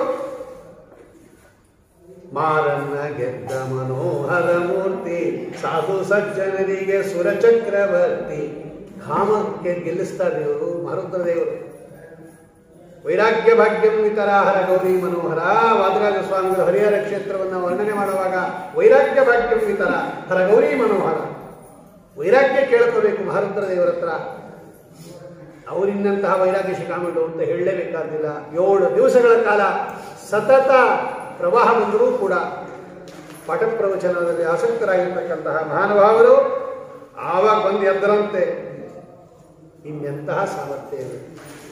ಮಾರನ್ನ ಗೆದ್ದ ಮನೋಹರ ಮೂರ್ತಿ ಸಾಧು ಸಜ್ಜನರಿಗೆ ಸುರ ಚಕ್ರವರ್ತಿ ಕಾಮಕ್ಕೆ ಗೆಲ್ಲಿಸ್ತಾರೆ ದೇವರು ಮರುದ್ರದೇವರು ವೈರಾಗ್ಯ ಭಾಗ್ಯಂ ವಿತರಾಹರ ಗೌರಿ ಮನೋಹರ ವಾದರಾಜ ಸ್ವಾಮಿಗಳು ಹರಿಹರ ಕ್ಷೇತ್ರವನ್ನು ವರ್ಣನೆ ಮಾಡುವಾಗ ವೈರಾಗ್ಯ ಭಾಗ್ಯಂ ವಿತರ ಹರ ಗೌರಿ ಮನೋಹರ ವೈರಾಗ್ಯ ಕೇಳ್ಕೋಬೇಕು ಮಹಾರುದ್ರ ದೇವರ ಹತ್ರ ಅವರಿನ್ನಂತಹ ವೈರಾಗ್ಯ ಶಿಖಾಮಂಡು ಅಂತ ಹೇಳಲೇಬೇಕಾದಿಲ್ಲ ಏಳು ದಿವಸಗಳ ಕಾಲ ಸತತ ಪ್ರವಾಹ ಬಂದರೂ ಕೂಡ ಪಾಠ ಪ್ರವಚನದಲ್ಲಿ ಆಸಕ್ತರಾಗಿರ್ತಕ್ಕಂತಹ ಮಹಾನುಭಾವರು ಆವಾಗ ಬಂದು ಎದ್ದರಂತೆ ಇನ್ನೆಂತಹ ಸಾಮರ್ಥ್ಯ ಇದೆ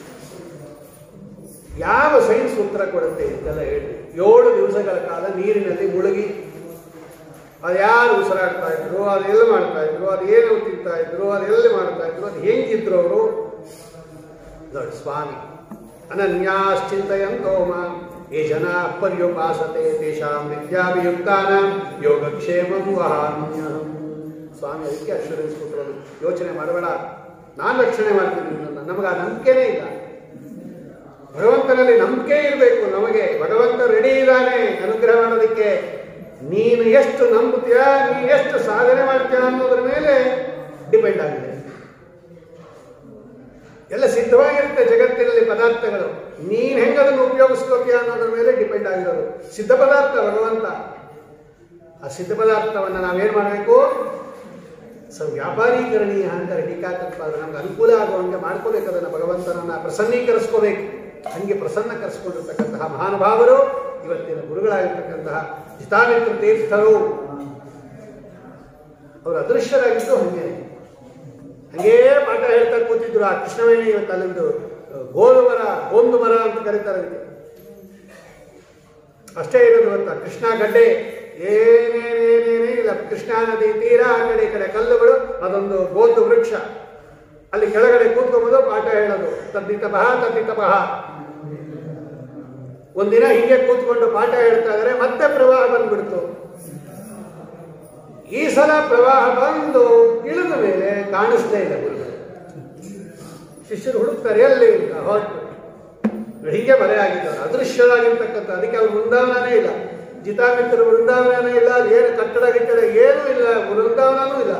ಯಾವ ಸೈನ್ಸ್ ಉತ್ತರ ಕೊಡುತ್ತೆ ಅಂತೆಲ್ಲ ಹೇಳಿ ಏಳು ದಿವಸಗಳ ಕಾಲ ನೀರಿನಲ್ಲಿ ಮುಳುಗಿ ಅದು ಯಾರು ಉಸಿರಾಡ್ತಾ ಇದ್ರು ಅದು ಎಲ್ಲಿ ಮಾಡ್ತಾ ಇದ್ರು ಅದು ಏನು ತಿಂತಾ ಇದ್ರು ಅದು ಎಲ್ಲಿ ಮಾಡ್ತಾ ಇದ್ರು ಅದು ಹೆಂಗಿದ್ರು ಅವರು ನೋಡಿ ಸ್ವಾಮಿ ಅನನ್ಯಾಶ್ಚಿಂತೆಯಂತೋ ಮಾಂ ಯೇ ಜನ ಪರ್ಯೋಪಾಸತೆ ತೇಷಾಂ ವಿದ್ಯಾಭಿಯುಕ್ತಾನಾಂ ಯೋಗಕ್ಷೇಮಂ ವಹಾಮ್ಯಹಂ ಸ್ವಾಮಿ ಅದಕ್ಕೆ ಅಶ್ಯೂರೆನ್ಸ್ ಕೊಟ್ಟರು ಯೋಚನೆ ಮಾಡಬೇಡ ನಾನು ರಕ್ಷಣೆ ಮಾಡ್ತೀನಿ ನಿನ್ನನ್ನು ನಮಗೆ ಆ ನಂಬಿಕೆನೇ ಇಲ್ಲ ಭಗವಂತನಲ್ಲಿ ನಂಬಿಕೆ ಇರಬೇಕು ನಮಗೆ ಭಗವಂತ ರೆಡಿ ಇದ್ದಾನೆ ಅನುಗ್ರಹ ಮಾಡೋದಕ್ಕೆ ನೀನು ಎಷ್ಟು ನಂಬುತ್ತೀಯ ನೀನು ಎಷ್ಟು ಸಾಧನೆ ಮಾಡ್ತೀಯ ಅನ್ನೋದ್ರ ಮೇಲೆ ಡಿಪೆಂಡ್ ಆಗಿದೆ ಎಲ್ಲ ಸಿದ್ಧವಾಗಿರುತ್ತೆ ಜಗತ್ತಿನಲ್ಲಿ ಪದಾರ್ಥಗಳು ನೀನ್ ಹೆಂಗ ಅದನ್ನು ಉಪಯೋಗಿಸ್ಕೋತೀಯ ಅನ್ನೋದ್ರ ಮೇಲೆ ಡಿಪೆಂಡ್ ಆಗಿರೋದು ಸಿದ್ಧ ಪದಾರ್ಥ ಭಗವಂತ ಆ ಸಿದ್ಧ ಪದಾರ್ಥವನ್ನು ನಾವೇನ್ ಮಾಡಬೇಕು ಸೊ ವ್ಯಾಪಾರೀಕರಣೀಯ ಅಂತಾರೆ ಟೀಕಾಕಲ್ಪ ಅದು ನಮ್ಗೆ ಅನುಕೂಲ ಆಗುವಂಗೆ ಮಾಡ್ಕೋಬೇಕು ಅದನ್ನು ಭಗವಂತನನ್ನ ಪ್ರಸನ್ನೀಕರಿಸ್ಕೋಬೇಕು ಹಂಗೆ ಪ್ರಸನ್ನಕರಿಸ್ಕೊಂಡಿರ್ತಕ್ಕಂತಹ ಮಹಾನುಭಾವರು ಇವತ್ತಿನ ಗುರುಗಳಾಗಿರ್ತಕ್ಕಂತಹ ಜಿತಾಮಿತ್ರ ತೀರ್ಥರು ಅವರು ಅದೃಶ್ಯರಾಗಿದ್ದು ಹಂಗೆ ಹಂಗೇ ಪಾಠ ಹೇಳ್ತಾ ಕೂತಿದ್ರು ಆ ಕೃಷ್ಣವೇಣಿ ಇವತ್ತು ಅಲ್ಲೊಂದು ಗೋಲು ಮರ ಗೋಂದು ಮರ ಅಂತ ಕರೀತಾರೆ ಅದಕ್ಕೆ ಅಷ್ಟೇ ಇರೋದು ಗೊತ್ತಾ ಕೃಷ್ಣ ಗಡ್ಡೆ ಏನೇನೇನೇನೇ ಇಲ್ಲ ಕೃಷ್ಣಾ ನದಿ ತೀರ ಆ ಕಡೆ ಈ ಕಡೆ ಕಲ್ಲುಗಳು ಅದೊಂದು ಗೋಂದು ವೃಕ್ಷ ಅಲ್ಲಿ ಕೆಳಗಡೆ ಕೂತ್ಕೊಂಬೋದು ಪಾಠ ಹೇಳೋದು ತದ್ದಿತಪಹ ತದ್ದಿತಪಹ ಒಂದಿನ ಹೀಗೆ ಕೂತ್ಕೊಂಡು ಪಾಠ ಹೇಳ್ತಾ ಇದ್ರೆ ಮತ್ತೆ ಪ್ರವಾಹ ಬಂದ್ಬಿಡ್ತು ಈ ಸಲ ಪ್ರವಾಹ ಬಂದು ಇಳಿದ ಮೇಲೆ ಕಾಣಿಸ್ಲೇ ಇಲ್ಲ ಗುರುಗಳು ಶಿಷ್ಯರು ಹುಡುಕ್ತಾರೆ ಎಲ್ಲಿ ಅಂತ ಹೊರಟು ಹೀಗೆ ಮರೆ ಆಗಿದ್ದಾರೆ ಅದೃಶ್ಯರಾಗಿರ್ತಕ್ಕಂಥ ಅದಕ್ಕೆ ಅವ್ರು ವೃಂದಾವನನೇ ಇಲ್ಲ ಜಿತಾಮಿತ್ರರು ವೃಂದಾವನನೇ ಇಲ್ಲ ಅಲ್ಲಿ ಏನು ಕಟ್ಟಡ ಗಿಟ್ಟಡ ಏನೂ ಇಲ್ಲ ವೃಂದಾವನನೂ ಇಲ್ಲ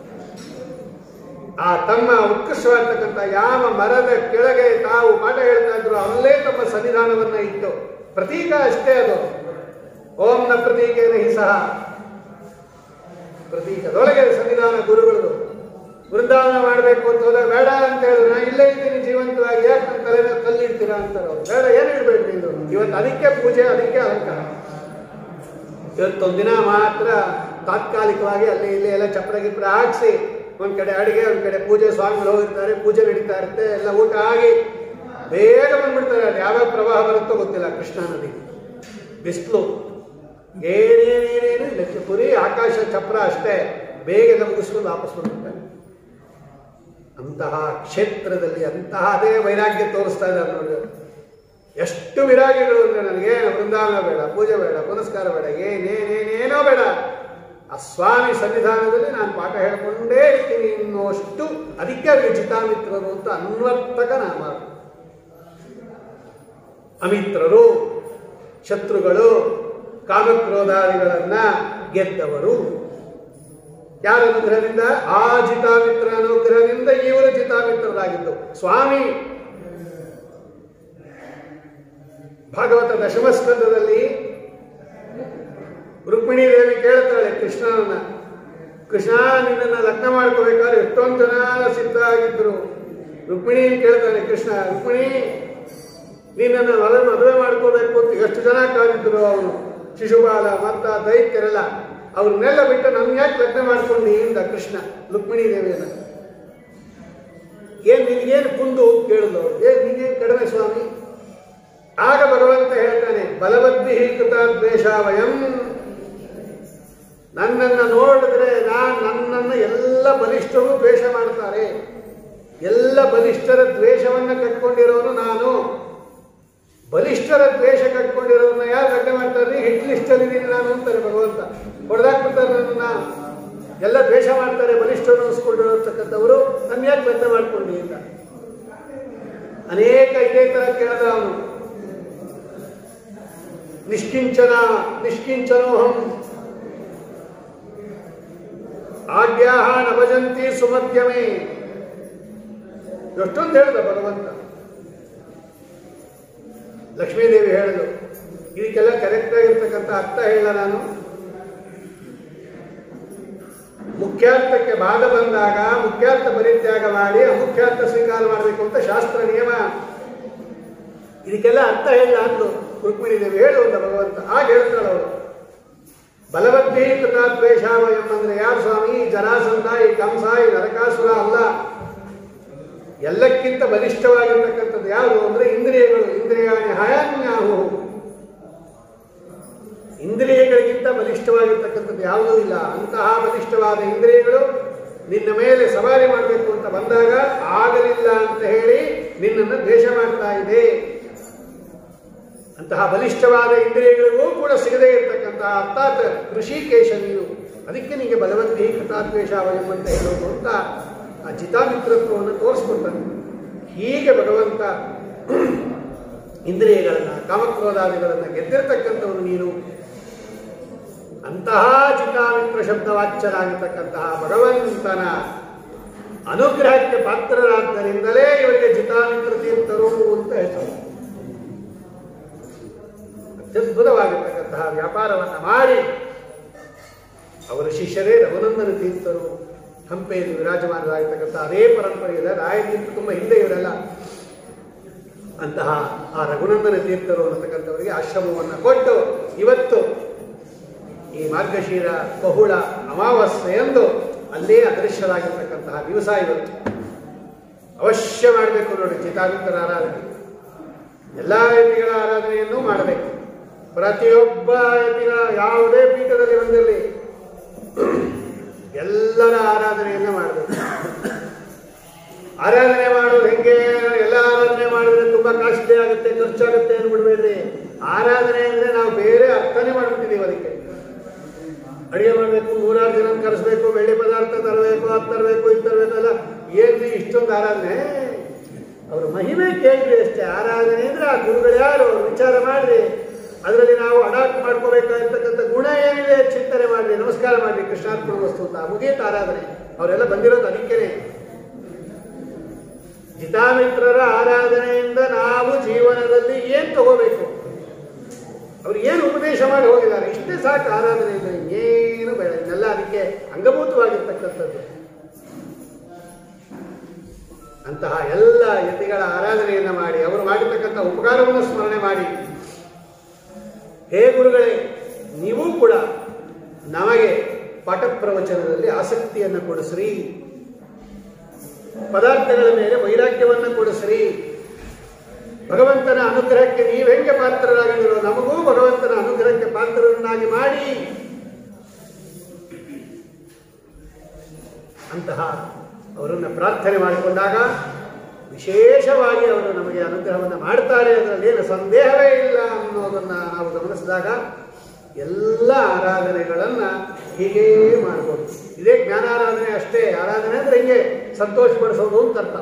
ಆ ತಮ್ಮ ಉತ್ಕೃಷ್ಟವಾಗಿರ್ತಕ್ಕಂಥ ಯಾವ ಮರದ ಕೆಳಗೆ ತಾವು ಪಾಠ ಹೇಳ್ತಾ ಇದ್ರು ಅಲ್ಲೇ ತಮ್ಮ ಸನ್ನಿಧಾನವನ್ನ ಇಟ್ಟು ಪ್ರತೀಕ ಅಷ್ಟೇ ಅದು ಓಂ ನ ಪ್ರತೀಕೇನ ಹಿ ಸಹ ಪ್ರತೀಕದೊಳಗೆ ಸನ್ನಿಧಾನ ಗುರುಗಳು ವೃಂದಾವನ ಮಾಡಬೇಕು ಅಂತ ಹೋದಾಗ ಬೇಡ ಅಂತ ಹೇಳಿದ್ರೆ ನಾ ಇಲ್ಲೇ ಇದ್ದೀನಿ ಜೀವಂತವಾಗಿ ಯಾಕೆ ನನ್ನ ತಲೆ ಮೇಲೆ ಕಲ್ಲಿಡ್ತೀರಾ ಅಂತಾರೆ ಅವ್ರು ಬೇಡ ಏನು ಇಡಬೇಕು ನೀವು ಇವತ್ತು ಅದಕ್ಕೆ ಪೂಜೆ ಅದಕ್ಕೆ ಅಲಂಕಾರ ಇವತ್ತೊಂದಿನ ಮಾತ್ರ ತಾತ್ಕಾಲಿಕವಾಗಿ ಅಲ್ಲಿ ಇಲ್ಲಿ ಎಲ್ಲ ಚಪ್ರ ಗಿಪ್ರ ಹಾಕ್ಸಿ ಒಂದ್ ಕಡೆ ಅಡಿಗೆ ಒಂದ್ ಕಡೆ ಪೂಜೆ ಸ್ವಾಮಿಗಳು ಹೋಗಿರ್ತಾರೆ ಪೂಜೆ ನಡೀತಾ ಇರುತ್ತೆ ಎಲ್ಲ ಊಟ ಆಗಿ ಬೇಗ ಬಂದ್ಬಿಡ್ತಾರೆ ಅಲ್ಲಿ ಯಾವ್ಯಾವ ಪ್ರವಾಹ ಬರುತ್ತೋ ಗೊತ್ತಿಲ್ಲ ಕೃಷ್ಣಾ ನದಿ ಬಿಸಿಲು ಏನೇನೇನೇನು ಇಲ್ಲ ಪುರಿ ಆಕಾಶ ಚಪ್ರ ಅಷ್ಟೇ ಬೇಗ ಮುಗಿಸ್ಕೊಂಡು ವಾಪಸ್ ಬಂದ್ಬಿಡ್ತಾನೆ ಅಂತಹ ಕ್ಷೇತ್ರದಲ್ಲಿ ಅಂತಹ ಅದೇ ವೈರಾಗ್ಯ ತೋರಿಸ್ತಾ ಇದ್ದಾರೆ ನೋಡಿ ಎಷ್ಟು ವಿರಾಗಿಗಳು ಅಂದರೆ ನನಗೆ ವೃಂದಾವನ ಬೇಡ ಪೂಜೆ ಬೇಡ ಪುನಸ್ಕಾರ ಬೇಡ ಏನೇನೇನೇನೋ ಬೇಡ ಆ ಸ್ವಾಮಿ ಸನ್ನಿಧಾನದಲ್ಲಿ ನಾನು ಪಾಠ ಹೇಳ್ಕೊಂಡೇ ಇರ್ತೀನಿ ಅನ್ನೋಷ್ಟು ಅದಕ್ಕೆ ಅವರಿಗೆ ಚಿತಾಮಿತ್ರರು ಅಂತ ಅನ್ವರ್ತಕ ನಾಮ ಅಮಿತ್ರರು ಶತ್ರುಗಳು ಕಾಮಕ್ರೋಧಾದಿಗಳನ್ನ ಗೆದ್ದವರು ಯಾರ ಅನುಗ್ರಹದಿಂದ ಆ ಜಿತಾಮಿತ್ರ ಅನುಗ್ರಹದಿಂದ ಇವರು ಜಿತಾಮಿತ್ರರಾಗಿದ್ದು ಸ್ವಾಮಿ ಭಾಗವತ ದಶಮಸ್ಕಂದದಲ್ಲಿ ರುಕ್ಮಿಣಿ ದೇವಿ ಕೇಳ್ತಾಳೆ ಕೃಷ್ಣನನ್ನ ಕೃಷ್ಣ ನಿನ್ನನ್ನು ಲಗ್ನ ಮಾಡ್ಕೋಬೇಕಾದ್ರೆ ಎಷ್ಟೊಂದು ಜನ ಸಿದ್ಧ ಆಗಿದ್ರು ರುಕ್ಮಿಣಿ ಕೇಳ್ತಾನೆ ಕೃಷ್ಣ ರುಕ್ಮಿಣಿ ನಿನ್ನನ್ನು ಮದುವೆ ಮದುವೆ ಮಾಡ್ಕೋಬೇಕು ಅಂತ ಎಷ್ಟು ಜನ ಕಾದಿದ್ರು ಅವನು ಶಿಶುಪಾಲ ಮತ್ತ ದೈತ್ಯರೆಲ್ಲ ಅವ್ರನ್ನೆಲ್ಲ ಬಿಟ್ಟು ನಮ್ಗೆ ಯಾಕೆ ಲಗ್ನ ಮಾಡ್ಕೊಂಡಿ ಇಂದ ಕೃಷ್ಣ ರುಕ್ಮಿಣಿ ದೇವಿಯನ್ನ ಏನ್ ನಿನಗೇನು ಕುಂದು ಕೇಳಿದ್ರು ಅವ್ರು ಏನ್ ನಿನಗೇನು ಕಡಿಮೆ ಸ್ವಾಮಿ ಆಗ ಭಗವಂತ ಹೇಳ್ತಾನೆ ಬಲವದ್ಧಿ ಕೃತ ದ್ವೇಷ ವಯಂ ನನ್ನನ್ನು ನೋಡಿದ್ರೆ ನಾನು ನನ್ನನ್ನು ಎಲ್ಲ ಬಲಿಷ್ಠರು ದ್ವೇಷ ಮಾಡ್ತಾರೆ ಎಲ್ಲ ಬಲಿಷ್ಠರ ದ್ವೇಷವನ್ನ ಕಟ್ಕೊಂಡಿರೋನು ನಾನು ಬಲಿಷ್ಠರ ದ್ವೇಷ ಕಟ್ಕೊಂಡಿರೋರನ್ನ ಯಾರು ಲಗ್ನ ಮಾಡ್ತಾರೆ ಹಿಟ್ ಲಿಸ್ಟಲ್ಲಿ ಇದ್ದೀನಿ ನಾನು ಅಂತಾರೆ ಭಗವಂತ ಹೊಡೆದಾಕ್ಬಿಡ್ತಾರೆ ನನ್ನನ್ನ ಎಲ್ಲ ದ್ವೇಷ ಮಾಡ್ತಾರೆ ಬಲಿಷ್ಠರು ಅನಿಸ್ಕೊಂಡಿರತಕ್ಕಂಥವರು ನನ್ನ ಯಾಕೆ ಲಗ್ನ ಮಾಡ್ಕೊಂಡಿ ಅಂತ ಅನೇಕ ಇದೇ ತರ ಕೇಳಿದ ಅವನು ನಿಷ್ಕಿಂಚನ ನಿಷ್ಕಿಂಚನೋಹಂ ಆಜ್ಞಾಹ ನಭಜಂತಿ ಸುಮಧ್ಯಮೇ ಎಷ್ಟೊಂದು ಹೇಳಿದ ಭಗವಂತ ಲಕ್ಷ್ಮೀದೇವಿ ಹೇಳಿದ್ರು ಇದಕ್ಕೆಲ್ಲ ಕರೆಕ್ಟ್ ಆಗಿರ್ತಕ್ಕಂಥ ಅರ್ಥ ಹೇಳ ನಾನು ಮುಖ್ಯಾರ್ಥಕ್ಕೆ ಬಾಧ ಬಂದಾಗ ಮುಖ್ಯಾರ್ಥ ಪರಿತ್ಯಾಗ ಮಾಡಿ ಅಮುಖ್ಯಾರ್ಥ ಸ್ವೀಕಾರ ಮಾಡಬೇಕು ಅಂತ ಶಾಸ್ತ್ರ ನಿಯಮ ಇದಕ್ಕೆಲ್ಲ ಅರ್ಥ ಹೇಳ ಅಂದು ರುಕ್ಮಿಣಿ ದೇವಿ ಹೇಳುವಂತ ಭಗವಂತ ಆಗ ಹೇಳ್ತಾಳೆ ಅವರು ಬಲವದ್ಧಿ ಕೃತಾ ದ್ವೇಷಾವ ಎಂಬಂದ್ರೆ ಯಾರು ಸ್ವಾಮಿ ಈ ಜರಾಸಂಧ ಈ ಕಂಸ ಈ ನರಕಾಸುರ ಅಲ್ಲ ಎಲ್ಲಕ್ಕಿಂತ ಬಲಿಷ್ಠವಾಗಿರ್ತಕ್ಕಂಥದ್ದು ಯಾವುದು ಅಂದ್ರೆ ಇಂದ್ರಿಯಗಳು ಇಂದ್ರಿಯಾಣಿ ಹಯಾನ್ಯಾಹು ಇಂದ್ರಿಯಗಳಿಗಿಂತ ಬಲಿಷ್ಠವಾಗಿರ್ತಕ್ಕಂಥದ್ದು ಯಾವುದೂ ಇಲ್ಲ ಅಂತಹ ಬಲಿಷ್ಠವಾದ ಇಂದ್ರಿಯಗಳು ನಿನ್ನ ಮೇಲೆ ಸವಾರಿ ಮಾಡಬೇಕು ಅಂತ ಬಂದಾಗ ಆಗಲಿಲ್ಲ ಅಂತ ಹೇಳಿ ನಿನ್ನನ್ನು ದ್ವೇಷ ಮಾಡ್ತಾ ಇದೆ ಅಂತಹ ಬಲಿಷ್ಠವಾದ ಇಂದ್ರಿಯಗಳಿಗೂ ಕೂಡ ಸಿಗದೇ ಇರತಕ್ಕಂತಹ ಅರ್ಥಾತ್ ಋಷಿಕೇಶ ನೀನು ಅದಕ್ಕೆ ನಿಮಗೆ ಬಲವಂತಿ ಕಥಾದ್ವೇಷಾವ ಎಂಬಂತ ಹೇಳೋದು ಅಂತ ಆ ಚಿತಾಮಿತ್ರತ್ವವನ್ನು ತೋರಿಸ್ಕೊಡ್ತಾನೆ ಹೀಗೆ ಭಗವಂತ ಇಂದ್ರಿಯಗಳನ್ನ ಕಾಮಕ್ರೋಧಾದಿಗಳನ್ನ ಗೆದ್ದಿರತಕ್ಕಂಥವನು ನೀನು ಅಂತಹ ಚಿತಾಮಿತ್ರ ಶಬ್ದವಾಚ್ಯರಾಗಿರ್ತಕ್ಕಂತಹ ಭಗವಂತನ ಅನುಗ್ರಹಕ್ಕೆ ಪಾತ್ರರಾದ್ದರಿಂದಲೇ ಇವರಿಗೆ ಜಿತಾಮಿತ್ರ ತೀರ್ಥರು ಅಂತ ಹೆಸರು ಅತ್ಯದ್ಭುತವಾಗಿರ್ತಕ್ಕಂತಹ ವ್ಯಾಪಾರವನ್ನು ಮಾಡಿ ಅವರ ಶಿಷ್ಯರೇ ರಘುನಂದನ ತೀರ್ಥರು ಹಂಪೆಯಲ್ಲಿ ವಿರಾಜಮಾನರಾಗಿರ್ತಕ್ಕಂಥ ಅದೇ ಪರಂಪರೆ ಇದೆ ರಾಯತೀರ್ಥ ತುಂಬ ಹಿಂದೆ ಇವರೆಲ್ಲ ಅಂತಹ ಆ ರಘುನಂದನ ತೀರ್ಥರು ಅನ್ನತಕ್ಕಂಥವರಿಗೆ ಆಶ್ರಮವನ್ನು ಕೊಟ್ಟು ಇವತ್ತು ಈ ಮಾರ್ಗಶೀರ ಬಹುಳ ಅಮಾವಾಸ್ಯೆಯಂದು ಅಲ್ಲೇ ಅದೃಶ್ಯರಾಗಿರ್ತಕ್ಕಂತಹ ದಿವಸ ಇವತ್ತು ಅವಶ್ಯ ಮಾಡಬೇಕು ನೋಡಿ ಚಿತಾಮಿತ್ರ ಆರಾಧನೆ ಎಲ್ಲ ಯತಿಗಳ ಆರಾಧನೆಯನ್ನು ಮಾಡಬೇಕು ಪ್ರತಿಯೊಬ್ಬ ಯತಿಗಳ ಯಾವುದೇ ಪೀಠದಲ್ಲಿ ಬಂದಿರಲಿ ಎಲ್ಲರ ಆರಾಧನೆಯನ್ನ ಮಾಡಬೇಕು ಆರಾಧನೆ ಮಾಡೋದು ಹೆಂಗೆ ಎಲ್ಲ ಆರಾಧನೆ ಮಾಡಿದ್ರೆ ತುಂಬಾ ಕಾಸ್ಟ್ಲಿ ಆಗುತ್ತೆ ಖರ್ಚಾಗುತ್ತೆ ಅಂದ್ಬಿಡ್ಬೇಡ್ರಿ ಆರಾಧನೆ ಅಂದ್ರೆ ನಾವು ಬೇರೆ ಅರ್ಥನೇ ಮಾಡ್ಬಿಟ್ಟಿದೀವಿ ಅದಕ್ಕೆ ಅಡಿಗೆ ಮಾಡಬೇಕು ನೂರಾರು ಜನ ಕರೆಸ್ಬೇಕು ಬೆಳ್ಳಿ ಪದಾರ್ಥ ತರಬೇಕು ಅದು ತರಬೇಕು ಇದು ತರಬೇಕು ಅಲ್ಲ ಏನ್ರಿ ಇಷ್ಟೊಂದು ಆರಾಧನೆ ಅವ್ರ ಮಹಿಮೆ ಕೇಳ್ರಿ ಅಷ್ಟೇ ಆರಾಧನೆ ಅಂದ್ರೆ ಆ ಗುರುಗಳು ಯಾರು ಅವ್ರು ವಿಚಾರ ಮಾಡ್ರಿ ಅದರಲ್ಲಿ ನಾವು ಅಡಾಪ್ಟ್ ಮಾಡ್ಕೋಬೇಕಾಗಿರ್ತಕ್ಕಂಥ ಗುಣ ಏನಿದೆ ಚಿಂತನೆ ಮಾಡ್ರಿ ನಮಸ್ಕಾರ ಮಾಡ್ರಿ ಕೃಷ್ಣಾರ್ಪಣ ವಸ್ತು ಅಂತ ಮುಗಿಯತ್ ಆರಾಧನೆ ಅವರೆಲ್ಲ ಬಂದಿರೋದು ಅದಕ್ಕೇನೆ ಜಿತಾಮಿತ್ರರ ಆರಾಧನೆಯಿಂದ ನಾವು ಜೀವನದಲ್ಲಿ ಏನ್ ತಗೋಬೇಕು ಅವ್ರು ಏನು ಉಪದೇಶ ಮಾಡಿ ಹೋಗಿದ್ದಾರೆ ಇಷ್ಟೇ ಸಾಕು ಆರಾಧನೆಯಿಂದ ಏನು ಬೇಡ ಇದೆಲ್ಲ ಅದಕ್ಕೆ ಅಂಗಭೂತವಾಗಿರ್ತಕ್ಕಂಥದ್ದು ಅಂತಹ ಎಲ್ಲ ಯತಿಗಳ ಆರಾಧನೆಯನ್ನ ಮಾಡಿ ಅವರು ಮಾಡಿರ್ತಕ್ಕಂಥ ಉಪಕಾರವನ್ನು ಸ್ಮರಣೆ ಮಾಡಿ ಹೇ ಗುರುಗಳೇ ನೀವು ಕೂಡ ನಮಗೆ ಪಾಠ ಪ್ರವಚನದಲ್ಲಿ ಆಸಕ್ತಿಯನ್ನು ಕೊಡಿಸ್ರಿ ಪದಾರ್ಥಗಳ ಮೇಲೆ ವೈರಾಗ್ಯವನ್ನು ಕೊಡಿಸ್ರಿ ಭಗವಂತನ ಅನುಗ್ರಹಕ್ಕೆ ನೀವು ಹೆಂಗೆ ಪಾತ್ರರಾಗಿರೋ ನಮಗೂ ಭಗವಂತನ ಅನುಗ್ರಹಕ್ಕೆ ಪಾತ್ರರನ್ನ ಸ್ವರೂಪರನ್ನಾಗಿ ಮಾಡಿ ಅಂತಹ ಅವರನ್ನು ಪ್ರಾರ್ಥನೆ ಮಾಡಿಕೊಂಡಾಗ ವಿಶೇಷವಾಗಿ ಅವರು ನಮಗೆ ಅನುಗ್ರಹವನ್ನು ಮಾಡ್ತಾರೆ ಅದರಲ್ಲಿ ಏನು ಸಂದೇಹವೇ ಇಲ್ಲ ಅನ್ನೋದನ್ನು ನಾವು ಗಮನಿಸಿದಾಗ ಎಲ್ಲ ಆರಾಧನೆಗಳನ್ನು ಹೀಗೇ ಮಾಡ್ಬೋದು ಇದೇ ಜ್ಞಾನಾರಾಧನೆ ಅಷ್ಟೇ ಆರಾಧನೆ ಅಂದರೆ ಹಿಂಗೆ ಸಂತೋಷಪಡಿಸೋದು ಅಂತ ಅರ್ಥ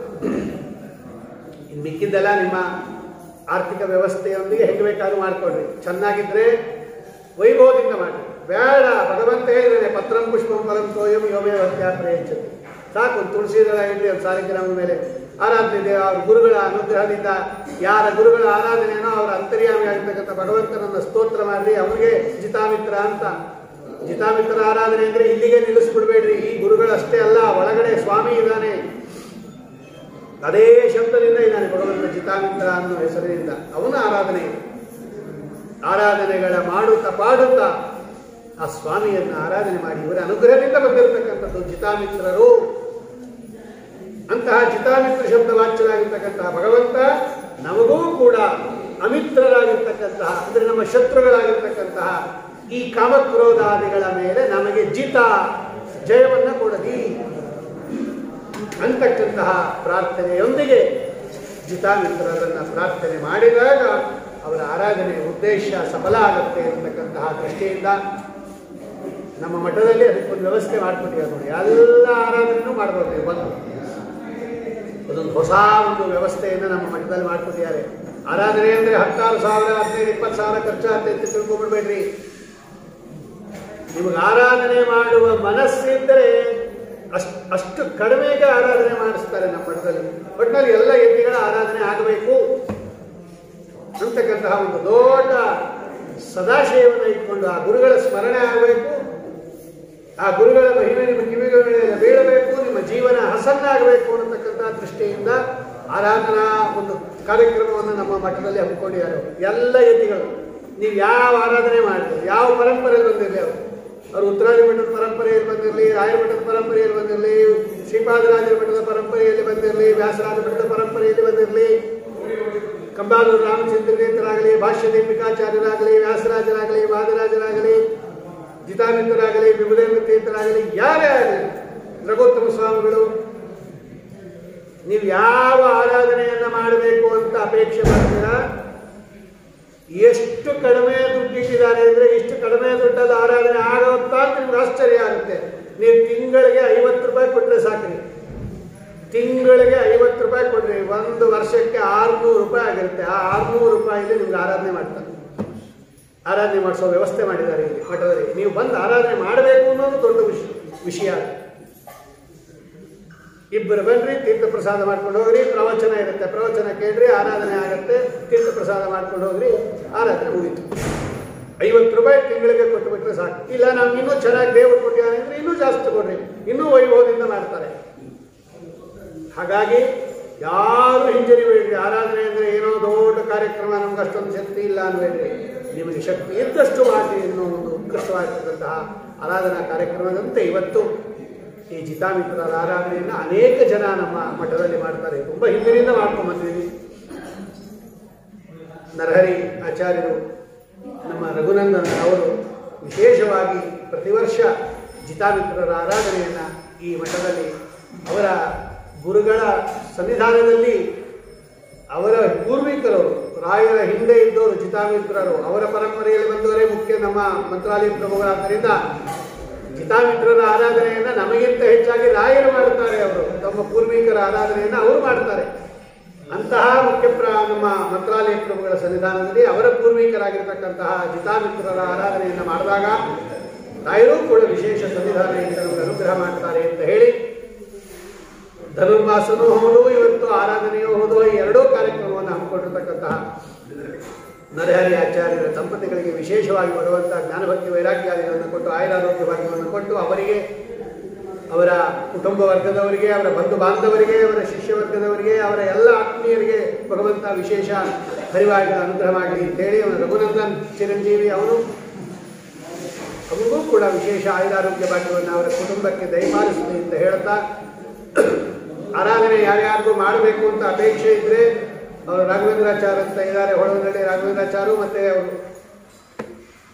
ಇನ್ನು ಮಿಕ್ಕಿದ್ದೆಲ್ಲ ನಿಮ್ಮ ಆರ್ಥಿಕ ವ್ಯವಸ್ಥೆಯೊಂದಿಗೆ ಹೆಂಗೆ ಬೇಕಾದ್ರೂ ಮಾಡ್ಕೊಳ್ರಿ ಚೆನ್ನಾಗಿದ್ರೆ ವೈಭವದಿಂದ ಮಾಡಿ ಬೇಡ ಭಗವಂತ ಹೇಳಿದ್ದಾನೆ ಪತ್ರಂ ಪುಷ್ಪಂ ಫಲಂ ತೋಯಂ ಯೋಮೇ ಪ್ರಯಚ್ಛತಿ ಸಾಕು ಒಂದು ತುಳಸಿ ದಳ ಇರಲಿ ಒಂದು ಸಾಲಿಗ್ರಾಮದ ಮೇಲೆ ಆರಾಧನೆ ಇದೆ ಅವ್ರ ಗುರುಗಳ ಅನುಗ್ರಹದಿಂದ ಯಾರ ಗುರುಗಳ ಆರಾಧನೆನೋ ಅವರ ಅಂತರ್ಯಾಮಿ ಆಗಿರ್ತಕ್ಕಂಥ ಭಗವಂತನನ್ನ ಸ್ತೋತ್ರ ಮಾಡಿ ಅವ್ರಿಗೆ ಜಿತಾಮಿತ್ರ ಅಂತ ಜಿತಾಮಿತ್ರ ಆರಾಧನೆ ಅಂದ್ರೆ ಇಲ್ಲಿಗೆ ನಿಲ್ಲಿಸ್ಬಿಡ್ಬೇಡ್ರಿ ಈ ಗುರುಗಳಷ್ಟೇ ಅಲ್ಲ ಒಳಗಡೆ ಸ್ವಾಮಿ ಇದ್ದಾನೆ ಅದೇ ಶಬ್ದದಿಂದ ಇದ್ದಾನೆ ಭಗವಂತ ಜಿತಾಮಿತ್ರ ಅನ್ನೋ ಹೆಸರಿನಿಂದ ಅವನ ಆರಾಧನೆ ಇದೆ. ಆರಾಧನೆಗಳ ಮಾಡುತ್ತಾ ಪಾಡುತ್ತಾ ಆ ಸ್ವಾಮಿಯನ್ನ ಆರಾಧನೆ ಮಾಡಿ ಇವರ ಅನುಗ್ರಹದಿಂದ ಬಂದಿರತಕ್ಕಂಥದ್ದು ಜಿತಾಮಿತ್ರರು ಅಂತಹ ಜಿತಾಮಿತ್ರ ಶಬ್ದ ವಾಚ್ಯರಾಗಿರ್ತಕ್ಕಂತಹ ಭಗವಂತ ನಮಗೂ ಕೂಡ ಅಮಿತ್ರರಾಗಿರ್ತಕ್ಕಂತಹ ಅಂದರೆ ನಮ್ಮ ಶತ್ರುಗಳಾಗಿರ್ತಕ್ಕಂತಹ ಈ ಕಾಮಕ್ರೋಧಾದಿಗಳ ಮೇಲೆ ನಮಗೆ ಜಿತ ಜಯವನ್ನು ಕೊಡಲಿ ಅಂತಕ್ಕಂತಹ ಪ್ರಾರ್ಥನೆಯೊಂದಿಗೆ ಜಿತಾಮಿತ್ರರನ್ನು ಪ್ರಾರ್ಥನೆ ಮಾಡಿದಾಗ ಅವರ ಆರಾಧನೆ ಉದ್ದೇಶ ಸಫಲ ಆಗುತ್ತೆ ಅಂತಕ್ಕಂತಹ ದೃಷ್ಟಿಯಿಂದ ನಮ್ಮ ಮಠದಲ್ಲಿ ಅದಕ್ಕೊಂದು ವ್ಯವಸ್ಥೆ ಮಾಡಿಕೊಟ್ಟಿದ್ದಾರೆ ನೋಡಿ ಎಲ್ಲ ಆರಾಧನೆಯೂ ಮಾಡ್ಬೋದು ನೀವು ಬಂದು ಅದೊಂದು ಹೊಸ ಒಂದು ವ್ಯವಸ್ಥೆಯನ್ನು ನಮ್ಮ ಮಠದಲ್ಲಿ ಮಾಡಿಕೊಟ್ಟಿದ್ದಾರೆ ಆರಾಧನೆ ಅಂದರೆ ಹತ್ತಾರು ಸಾವಿರ ಹದಿನೈದು ಇಪ್ಪತ್ತು ಸಾವಿರ ಖರ್ಚಾಗುತ್ತೆ ಅಂತ ತಿಳ್ಕೊಂಡ್ಬಿಡ್ಬೇಡ್ರಿ ನಿಮಗೆ ಆರಾಧನೆ ಮಾಡುವ ಮನಸ್ಸಿದ್ದರೆ ಅಷ್ಟು ಅಷ್ಟು ಕಡಿಮೆಗೆ ಆರಾಧನೆ ಮಾಡಿಸ್ತಾರೆ ನಮ್ಮ ಮಠದಲ್ಲಿ ಒಟ್ಟಿನಲ್ಲಿ ಎಲ್ಲ ಯತಿಗಳ ಆರಾಧನೆ ಆಗಬೇಕು ಅಂತಕ್ಕಂತಹ ಒಂದು ದೊಡ್ಡ ಸದಾಶಯವನ್ನು ಇಟ್ಕೊಂಡು ಆ ಗುರುಗಳ ಸ್ಮರಣೆ ಆಗಬೇಕು ಆ ಗುರುಗಳ ಮಹಿಮೆ ನಿಮ್ಮ ಕಿವಿಗಳ ಮೇಲೆ ಬೀಳಬೇಕು ನಿಮ್ಮ ಜೀವನ ಹಸನ್ನಾಗಬೇಕು ಅನ್ನತಕ್ಕಂತಹ ದೃಷ್ಟಿಯಿಂದ ಆರಾಧನಾ ಒಂದು ಕಾರ್ಯಕ್ರಮವನ್ನು ನಮ್ಮ ಮಠದಲ್ಲಿ ಹಮ್ಮಿಕೊಂಡಿದ್ದಾರೆ ಎಲ್ಲ ಯತಿಗಳು ನೀವು ಯಾವ ಆರಾಧನೆ ಮಾಡಿದ್ರು ಯಾವ ಪರಂಪರೆಯಲ್ಲಿ ಬಂದಿರಲಿ ಅವರು ಅವರು ಉತ್ತರಾದಿ ಮಠದ ಪರಂಪರೆಯಲ್ಲಿ ಬಂದಿರಲಿ ರಾಯ ಮಠದ ಪರಂಪರೆಯಲ್ಲಿ ಬಂದಿರಲಿ ಶ್ರೀಪಾದರಾಜರ ಮಠದ ಪರಂಪರೆಯಲ್ಲಿ ಬಂದಿರಲಿ ವ್ಯಾಸರಾಜ ಮಠದ ಪರಂಪರೆಯಲ್ಲಿ ಬಂದಿರಲಿ ಕಂಬಾಲೂರು ರಾಮಚಂದ್ರನೇತರಾಗಲಿ ಭಾಷ್ಯ ದೀಪಿಕಾಚಾರ್ಯರಾಗಲಿ ವ್ಯಾಸರಾಜರಾಗಲಿ ವಾದರಾಜರಾಗಲಿ ಜಿತಾಮಿತ್ರರಾಗಲಿ ವಿಭುದೇಂದ್ರ ತೀರ್ಥರಾಗಲಿ ಯಾರೇ ಆಗಲಿ ರಘೋತ್ತಮ ಸ್ವಾಮಿಗಳು ನೀವು ಯಾವ ಆರಾಧನೆಯನ್ನ ಮಾಡಬೇಕು ಅಂತ ಅಪೇಕ್ಷೆ ಮಾಡ್ತೀರಾ ಎಷ್ಟು ಕಡಿಮೆ ದುಡ್ಡಿಟ್ಟಿದ್ದಾರೆ ಅಂದ್ರೆ ಇಷ್ಟು ಕಡಿಮೆ ದುಡ್ಡಲ್ಲಿ ಆರಾಧನೆ ಆಗುತ್ತಾ ಅಂತ ನಿಮ್ಗೆ ಆಶ್ಚರ್ಯ ಆಗುತ್ತೆ ನೀವು ತಿಂಗಳಿಗೆ ಐವತ್ತು ರೂಪಾಯಿ ಕೊಟ್ಟರೆ ಸಾಕ್ರಿ ತಿಂಗಳಿಗೆ ಐವತ್ತು ರೂಪಾಯಿ ಕೊಡ್ರಿ ಒಂದು ವರ್ಷಕ್ಕೆ ಆರ್ನೂರು ರೂಪಾಯಿ ಆಗಿರುತ್ತೆ ಆ ಆರ್ನೂರು ರೂಪಾಯಿಲಿ ನಿಮ್ಗೆ ಆರಾಧನೆ ಮಾಡ್ತಾರೆ ಆರಾಧನೆ ಮಾಡಿಸೋ ವ್ಯವಸ್ಥೆ ಮಾಡಿದ್ದಾರೆ ಇಲ್ಲಿ ಮಠದಲ್ಲಿ ನೀವು ಬಂದು ಆರಾಧನೆ ಮಾಡಬೇಕು ಅನ್ನೋದು ದೊಡ್ಡ ವಿಷಯ ವಿಷಯ ಇಬ್ಬರು ಬನ್ರಿ ತೀರ್ಥ ಪ್ರಸಾದ ಮಾಡ್ಕೊಂಡು ಹೋಗ್ರಿ ಪ್ರವಚನ ಇರುತ್ತೆ ಪ್ರವಚನ ಕೇಳ್ರಿ ಆರಾಧನೆ ಆಗುತ್ತೆ ತೀರ್ಥ ಪ್ರಸಾದ ಮಾಡ್ಕೊಂಡು ಹೋಗ್ರಿ ಆರಾಧನೆ ಮುಗೀತು ಐವತ್ತು ರೂಪಾಯಿ ತಿಂಗಳಿಗೆ ಕೊಟ್ಟುಬಿಟ್ರೆ ಸಾಕು ಇಲ್ಲ ನಾವು ಇನ್ನೂ ಚೆನ್ನಾಗಿ ದೇವರು ಕೊಟ್ಟಿದ್ದಾರೆ ಅಂದ್ರೆ ಇನ್ನೂ ಜಾಸ್ತಿ ಕೊಡ್ರಿ ಇನ್ನೂ ವೈಭವದಿಂದ ಮಾಡ್ತಾರೆ ಹಾಗಾಗಿ ಯಾರು ಹಿಂಜರಿಬೇಡ್ರಿ ಆರಾಧನೆ ಅಂದರೆ ಏನೋ ದೊಡ್ಡ ಕಾರ್ಯಕ್ರಮ ನಮ್ಗೆ ಅಷ್ಟೊಂದು ಶಕ್ತಿ ಇಲ್ಲ ಅನ್ಬೇಡ್ರಿ ನಿಮಗೆ ಶಕ್ತಿ ಇದ್ದಷ್ಟು ಮಾಡಿ ಅನ್ನೋ ಒಂದು ಉತ್ಕೃಷ್ಟವಾಗಿರ್ತಕ್ಕಂತಹ ಆರಾಧನಾ ಕಾರ್ಯಕ್ರಮದಂತೆ ಇವತ್ತು ಈ ಜಿತಾಮಿತ್ರರ ಆರಾಧನೆಯನ್ನು ಅನೇಕ ಜನ ನಮ್ಮ ಮಠದಲ್ಲಿ ಮಾಡ್ತಾರೆ ತುಂಬ ಹಿಂದಿನಿಂದ ಮಾಡ್ಕೊಂಡು ಬಂದಿದ್ದೀವಿ ನರಹರಿ ಆಚಾರ್ಯರು ನಮ್ಮ ರಘುನಂದನ ಅವರು ವಿಶೇಷವಾಗಿ ಪ್ರತಿ ವರ್ಷ ಜಿತಾಮಿತ್ರರ ಆರಾಧನೆಯನ್ನು ಈ ಮಠದಲ್ಲಿ ಅವರ ಗುರುಗಳ ಸನ್ನಿಧಾನದಲ್ಲಿ ಅವರ ಪೂರ್ವಿಕರವರು ರಾಯರ ಹಿಂದೆ ಇದ್ದವರು ಜಿತಾಮಿತ್ರರು ಅವರ ಪರಂಪರೆಯಲ್ಲಿ ಬಂದವರೇ ಮುಖ್ಯ ನಮ್ಮ ಮಂತ್ರಾಲಯ ಪ್ರಭುಗಳಾದ್ದರಿಂದ ಜಿತಾಮಿತ್ರರ ಆರಾಧನೆಯನ್ನು ನಮಗಿಂತ ಹೆಚ್ಚಾಗಿ ರಾಯರು ಮಾಡುತ್ತಾರೆ ಅವರು ತಮ್ಮ ಪೂರ್ವಿಕರ ಆರಾಧನೆಯನ್ನು ಅವರು ಮಾಡ್ತಾರೆ ಅಂತಹ ಮುಖ್ಯ ಪ್ರ ನಮ್ಮ ಮಂತ್ರಾಲಯ ಪ್ರಭುಗಳ ಸನ್ನಿಧಾನದಲ್ಲಿ ಅವರ ಪೂರ್ವಿಕರಾಗಿರ್ತಕ್ಕಂತಹ ಜಿತಾಮಿತ್ರರ ಆರಾಧನೆಯನ್ನು ಮಾಡಿದಾಗ ರಾಯರು ಕೂಡ ವಿಶೇಷ ಸನ್ನಿಧಾನದಿಂದ ನಮಗೆ ಅನುಗ್ರಹ ಮಾಡ್ತಾರೆ ಅಂತ ಹೇಳಿ ಧನುರ್ಮಾಸನೂ ಹೌದು ಇವತ್ತು ಆರಾಧನೆಯೂ ಹೌದು ಈ ಎರಡೂ ಕಾರ್ಯಕ್ರಮವನ್ನು ಹಮ್ಮಿಕೊಂಡಿರ್ತಕ್ಕಂತಹ ನರಹರಿ ಆಚಾರ್ಯರ ದಂಪತಿಗಳಿಗೆ ವಿಶೇಷವಾಗಿ ಬರುವಂತಹ ಜ್ಞಾನಭಕ್ತಿ ವೈರಾಗ್ಯಾದಿಗಳನ್ನು ಕೊಟ್ಟು ಆಯುರಾರೋಗ್ಯ ಭಾಗ್ಯವನ್ನು ಕೊಟ್ಟು ಅವರಿಗೆ ಅವರ ಕುಟುಂಬ ವರ್ಗದವರಿಗೆ ಅವರ ಬಂಧು ಬಾಂಧವರಿಗೆ ಅವರ ಶಿಷ್ಯ ವರ್ಗದವರಿಗೆ ಅವರ ಎಲ್ಲ ಆತ್ಮೀಯರಿಗೆ ಭಗವಂತ ವಿಶೇಷ ಹರಿವಾಗಿ ಅನುಗ್ರಹ ಮಾಡಲಿ ಅಂತೇಳಿ ಅವನ ರಘುನಂದನ್ ಚಿರಂಜೀವಿ ಅವನು ಅವನಿಗೂ ಕೂಡ ವಿಶೇಷ ಆಯುರಾರೋಗ್ಯ ಭಾಗ್ಯವನ್ನು ಅವರ ಕುಟುಂಬಕ್ಕೆ ದಯಪಾಲಿಸಲಿ ಅಂತ ಹೇಳ್ತಾ ಆರಾಧನೆ ಯಾರ್ಯಾರಿಗೂ ಮಾಡಬೇಕು ಅಂತ ಅಪೇಕ್ಷೆ ಇದ್ರೆ ಅವರು ರಾಘವೇಂದ್ರಾಚಾರ್ ಅಂತ ಇದ್ದಾರೆ ಹೊಳವನಹಳ್ಳಿ ರಾಘವೇಂದ್ರಾಚಾರು ಮತ್ತೆ ಅವರು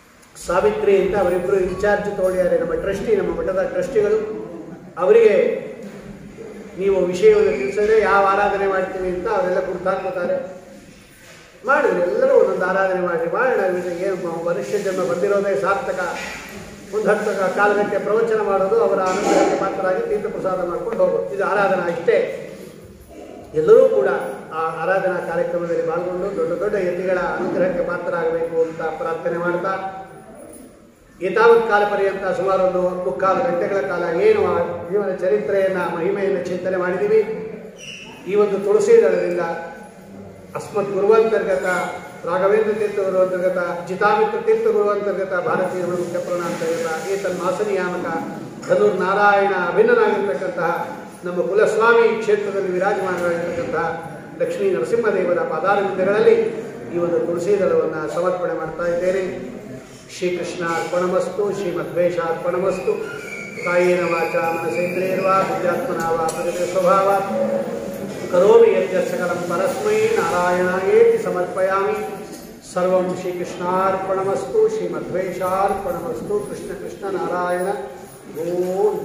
ಸಾವಿತ್ರಿ ಅಂತ ಅವರಿಬ್ಬರು ಇನ್ಚಾರ್ಜ್ ತಗೊಳ್ಳಿದ್ದಾರೆ ನಮ್ಮ ಟ್ರಸ್ಟಿ ನಮ್ಮ ಮಠದ ಟ್ರಸ್ಟಿಗಳು ಅವರಿಗೆ ನೀವು ವಿಷಯವನ್ನು ತಿಳಿಸಿದ್ರೆ ಯಾವ ಆರಾಧನೆ ಮಾಡ್ತೀವಿ ಅಂತ ಅವರೆಲ್ಲ ಗುರುತಾಕ್ಕೋತಾರೆ ಮಾಡಿದ್ರಿ ಎಲ್ಲರೂ ಒಂದೊಂದು ಆರಾಧನೆ ಮಾಡಿ ಮಾಡೋಣ ಇದಕ್ಕೆ ಏನು ಮ- ಮನುಷ್ಯ ಜನ್ಮ ಬಂದಿರೋದೇ ಸಾರ್ಥಕ ಒಂದು ಹತ್ತು ಕ- ಕಾಲು ಗಂಟೆ ಪ್ರವಚನ ಮಾಡೋದು ಅವರ ಅನುಗ್ರಹಕ್ಕೆ ಮಾತ್ರರಾಗಿ ತೀರ್ಥ ಪ್ರಸಾದ ಮಾಡ್ಕೊಂಡು ಹೋಗೋದು ಇದು ಆರಾಧನಾ ಇಷ್ಟೇ ಎಲ್ಲರೂ ಕೂಡ ಆ ಆರಾಧನಾ ಕಾರ್ಯಕ್ರಮದಲ್ಲಿ ಪಾಲ್ಗೊಂಡು ದೊಡ್ಡ ದೊಡ್ಡ ಯತಿಗಳ ಅನುಗ್ರಹಕ್ಕೆ ಪಾತ್ರರಾಗಬೇಕು ಅಂತ ಪ್ರಾರ್ಥನೆ ಮಾಡ್ತಾ ಏತಾವತ್ ಕಾಲ ಪರ್ಯಂತ ಸುಮಾರು ಒಂದು ಮುಕ್ಕಾಲು ಗಂಟೆಗಳ ಕಾಲ ಏನು ಆ ಜೀವನ ಚರಿತ್ರೆಯನ್ನು ಮಹಿಮೆಯನ್ನು ಚಿಂತನೆ ಮಾಡಿದ್ದೀವಿ ಈ ಒಂದು ತುಳಸಿ ದಳದಿಂದ ಅಸ್ಮತ್ ಗುರುವಂತರ್ಗತ ರಾಘವೇಂದ್ರ ತೀರ್ಥ ಗುರುವಂತರ್ಗತ ಜಿತಾಮಿತ್ರ ತೀರ್ಥ ಗುರುವಂತರ್ಗತ ಭಾರತೀಯ ಮುಖ್ಯ ಅಂತರ್ಗತ ಏತನ್ ಮಾಸನಿಯಾಮಕ ಧನುರ್ ನಾರಾಯಣ ಅಭಿನ್ನನಾಗಿರ್ತಕ್ಕಂತಹ ನಮ್ಮ ಕುಲಸ್ವಾಮಿ ಕ್ಷೇತ್ರದಲ್ಲಿ ವಿರಾಜಮಾನರಾಗಿರ್ತಕ್ಕಂತಹ ಲಕ್ಷ್ಮೀ ನರಸಿಂಹದೇವರ ಪಾದಾರವಿಂದಗಳಲ್ಲಿ ಈ ಒಂದು ತುಳಸಿ ದಳವನ್ನು ಸಮರ್ಪಣೆ ಮಾಡ್ತಾ ಇದ್ದೇನೆ ಶ್ರೀಕೃಷ್ಣ ಅರ್ಪಣಮಸ್ತು ಶ್ರೀಮದ್ವೇಷ ಅರ್ಪಣಮಸ್ತು ಕಾಯೇನ ವಾಚ ಮನಸೇಂದ್ರಿಯರ್ವಾ ಬುದ್ಧಾತ್ಮನ ವಾ ಪ್ರಗತಿ ಸ್ವಭಾವ ಕರೋಮಿ ಯಜ್ಞ ಸಕಲಂ ಪರಸ್ಮೈ ನಾರಾಯಣಾಯೇತಿ ಸಮರ್ಪಯಾಮಿ ಸರ್ವಂ ಶ್ರೀಕೃಷ್ಣಾರ್ಪಣಮಸ್ತು ಶ್ರೀಮಧ್ವೇಷಾರ್ಪಣಮಸ್ತು ಕೃಷ್ಣ ಕೃಷ್ಣ ನಾರಾಯಣ ಓಂ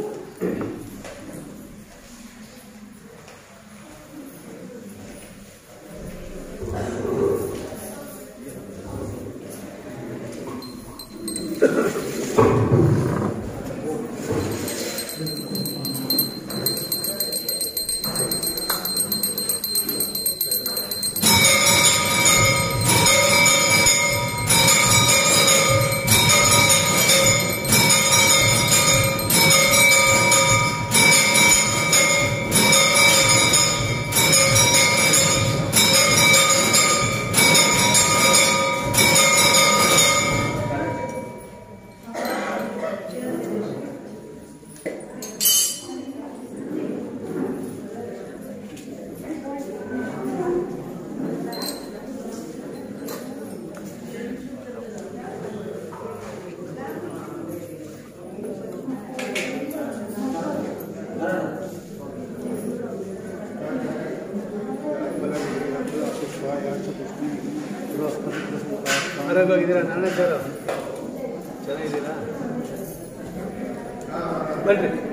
ಆರೋಗ್ಯವಾಗಿದ್ದೀರಾ ನಾರಾಯಣ ಸರ್ ಚೆನ್ನಾಗಿದ್ದೀರಾ ಬನ್ರಿ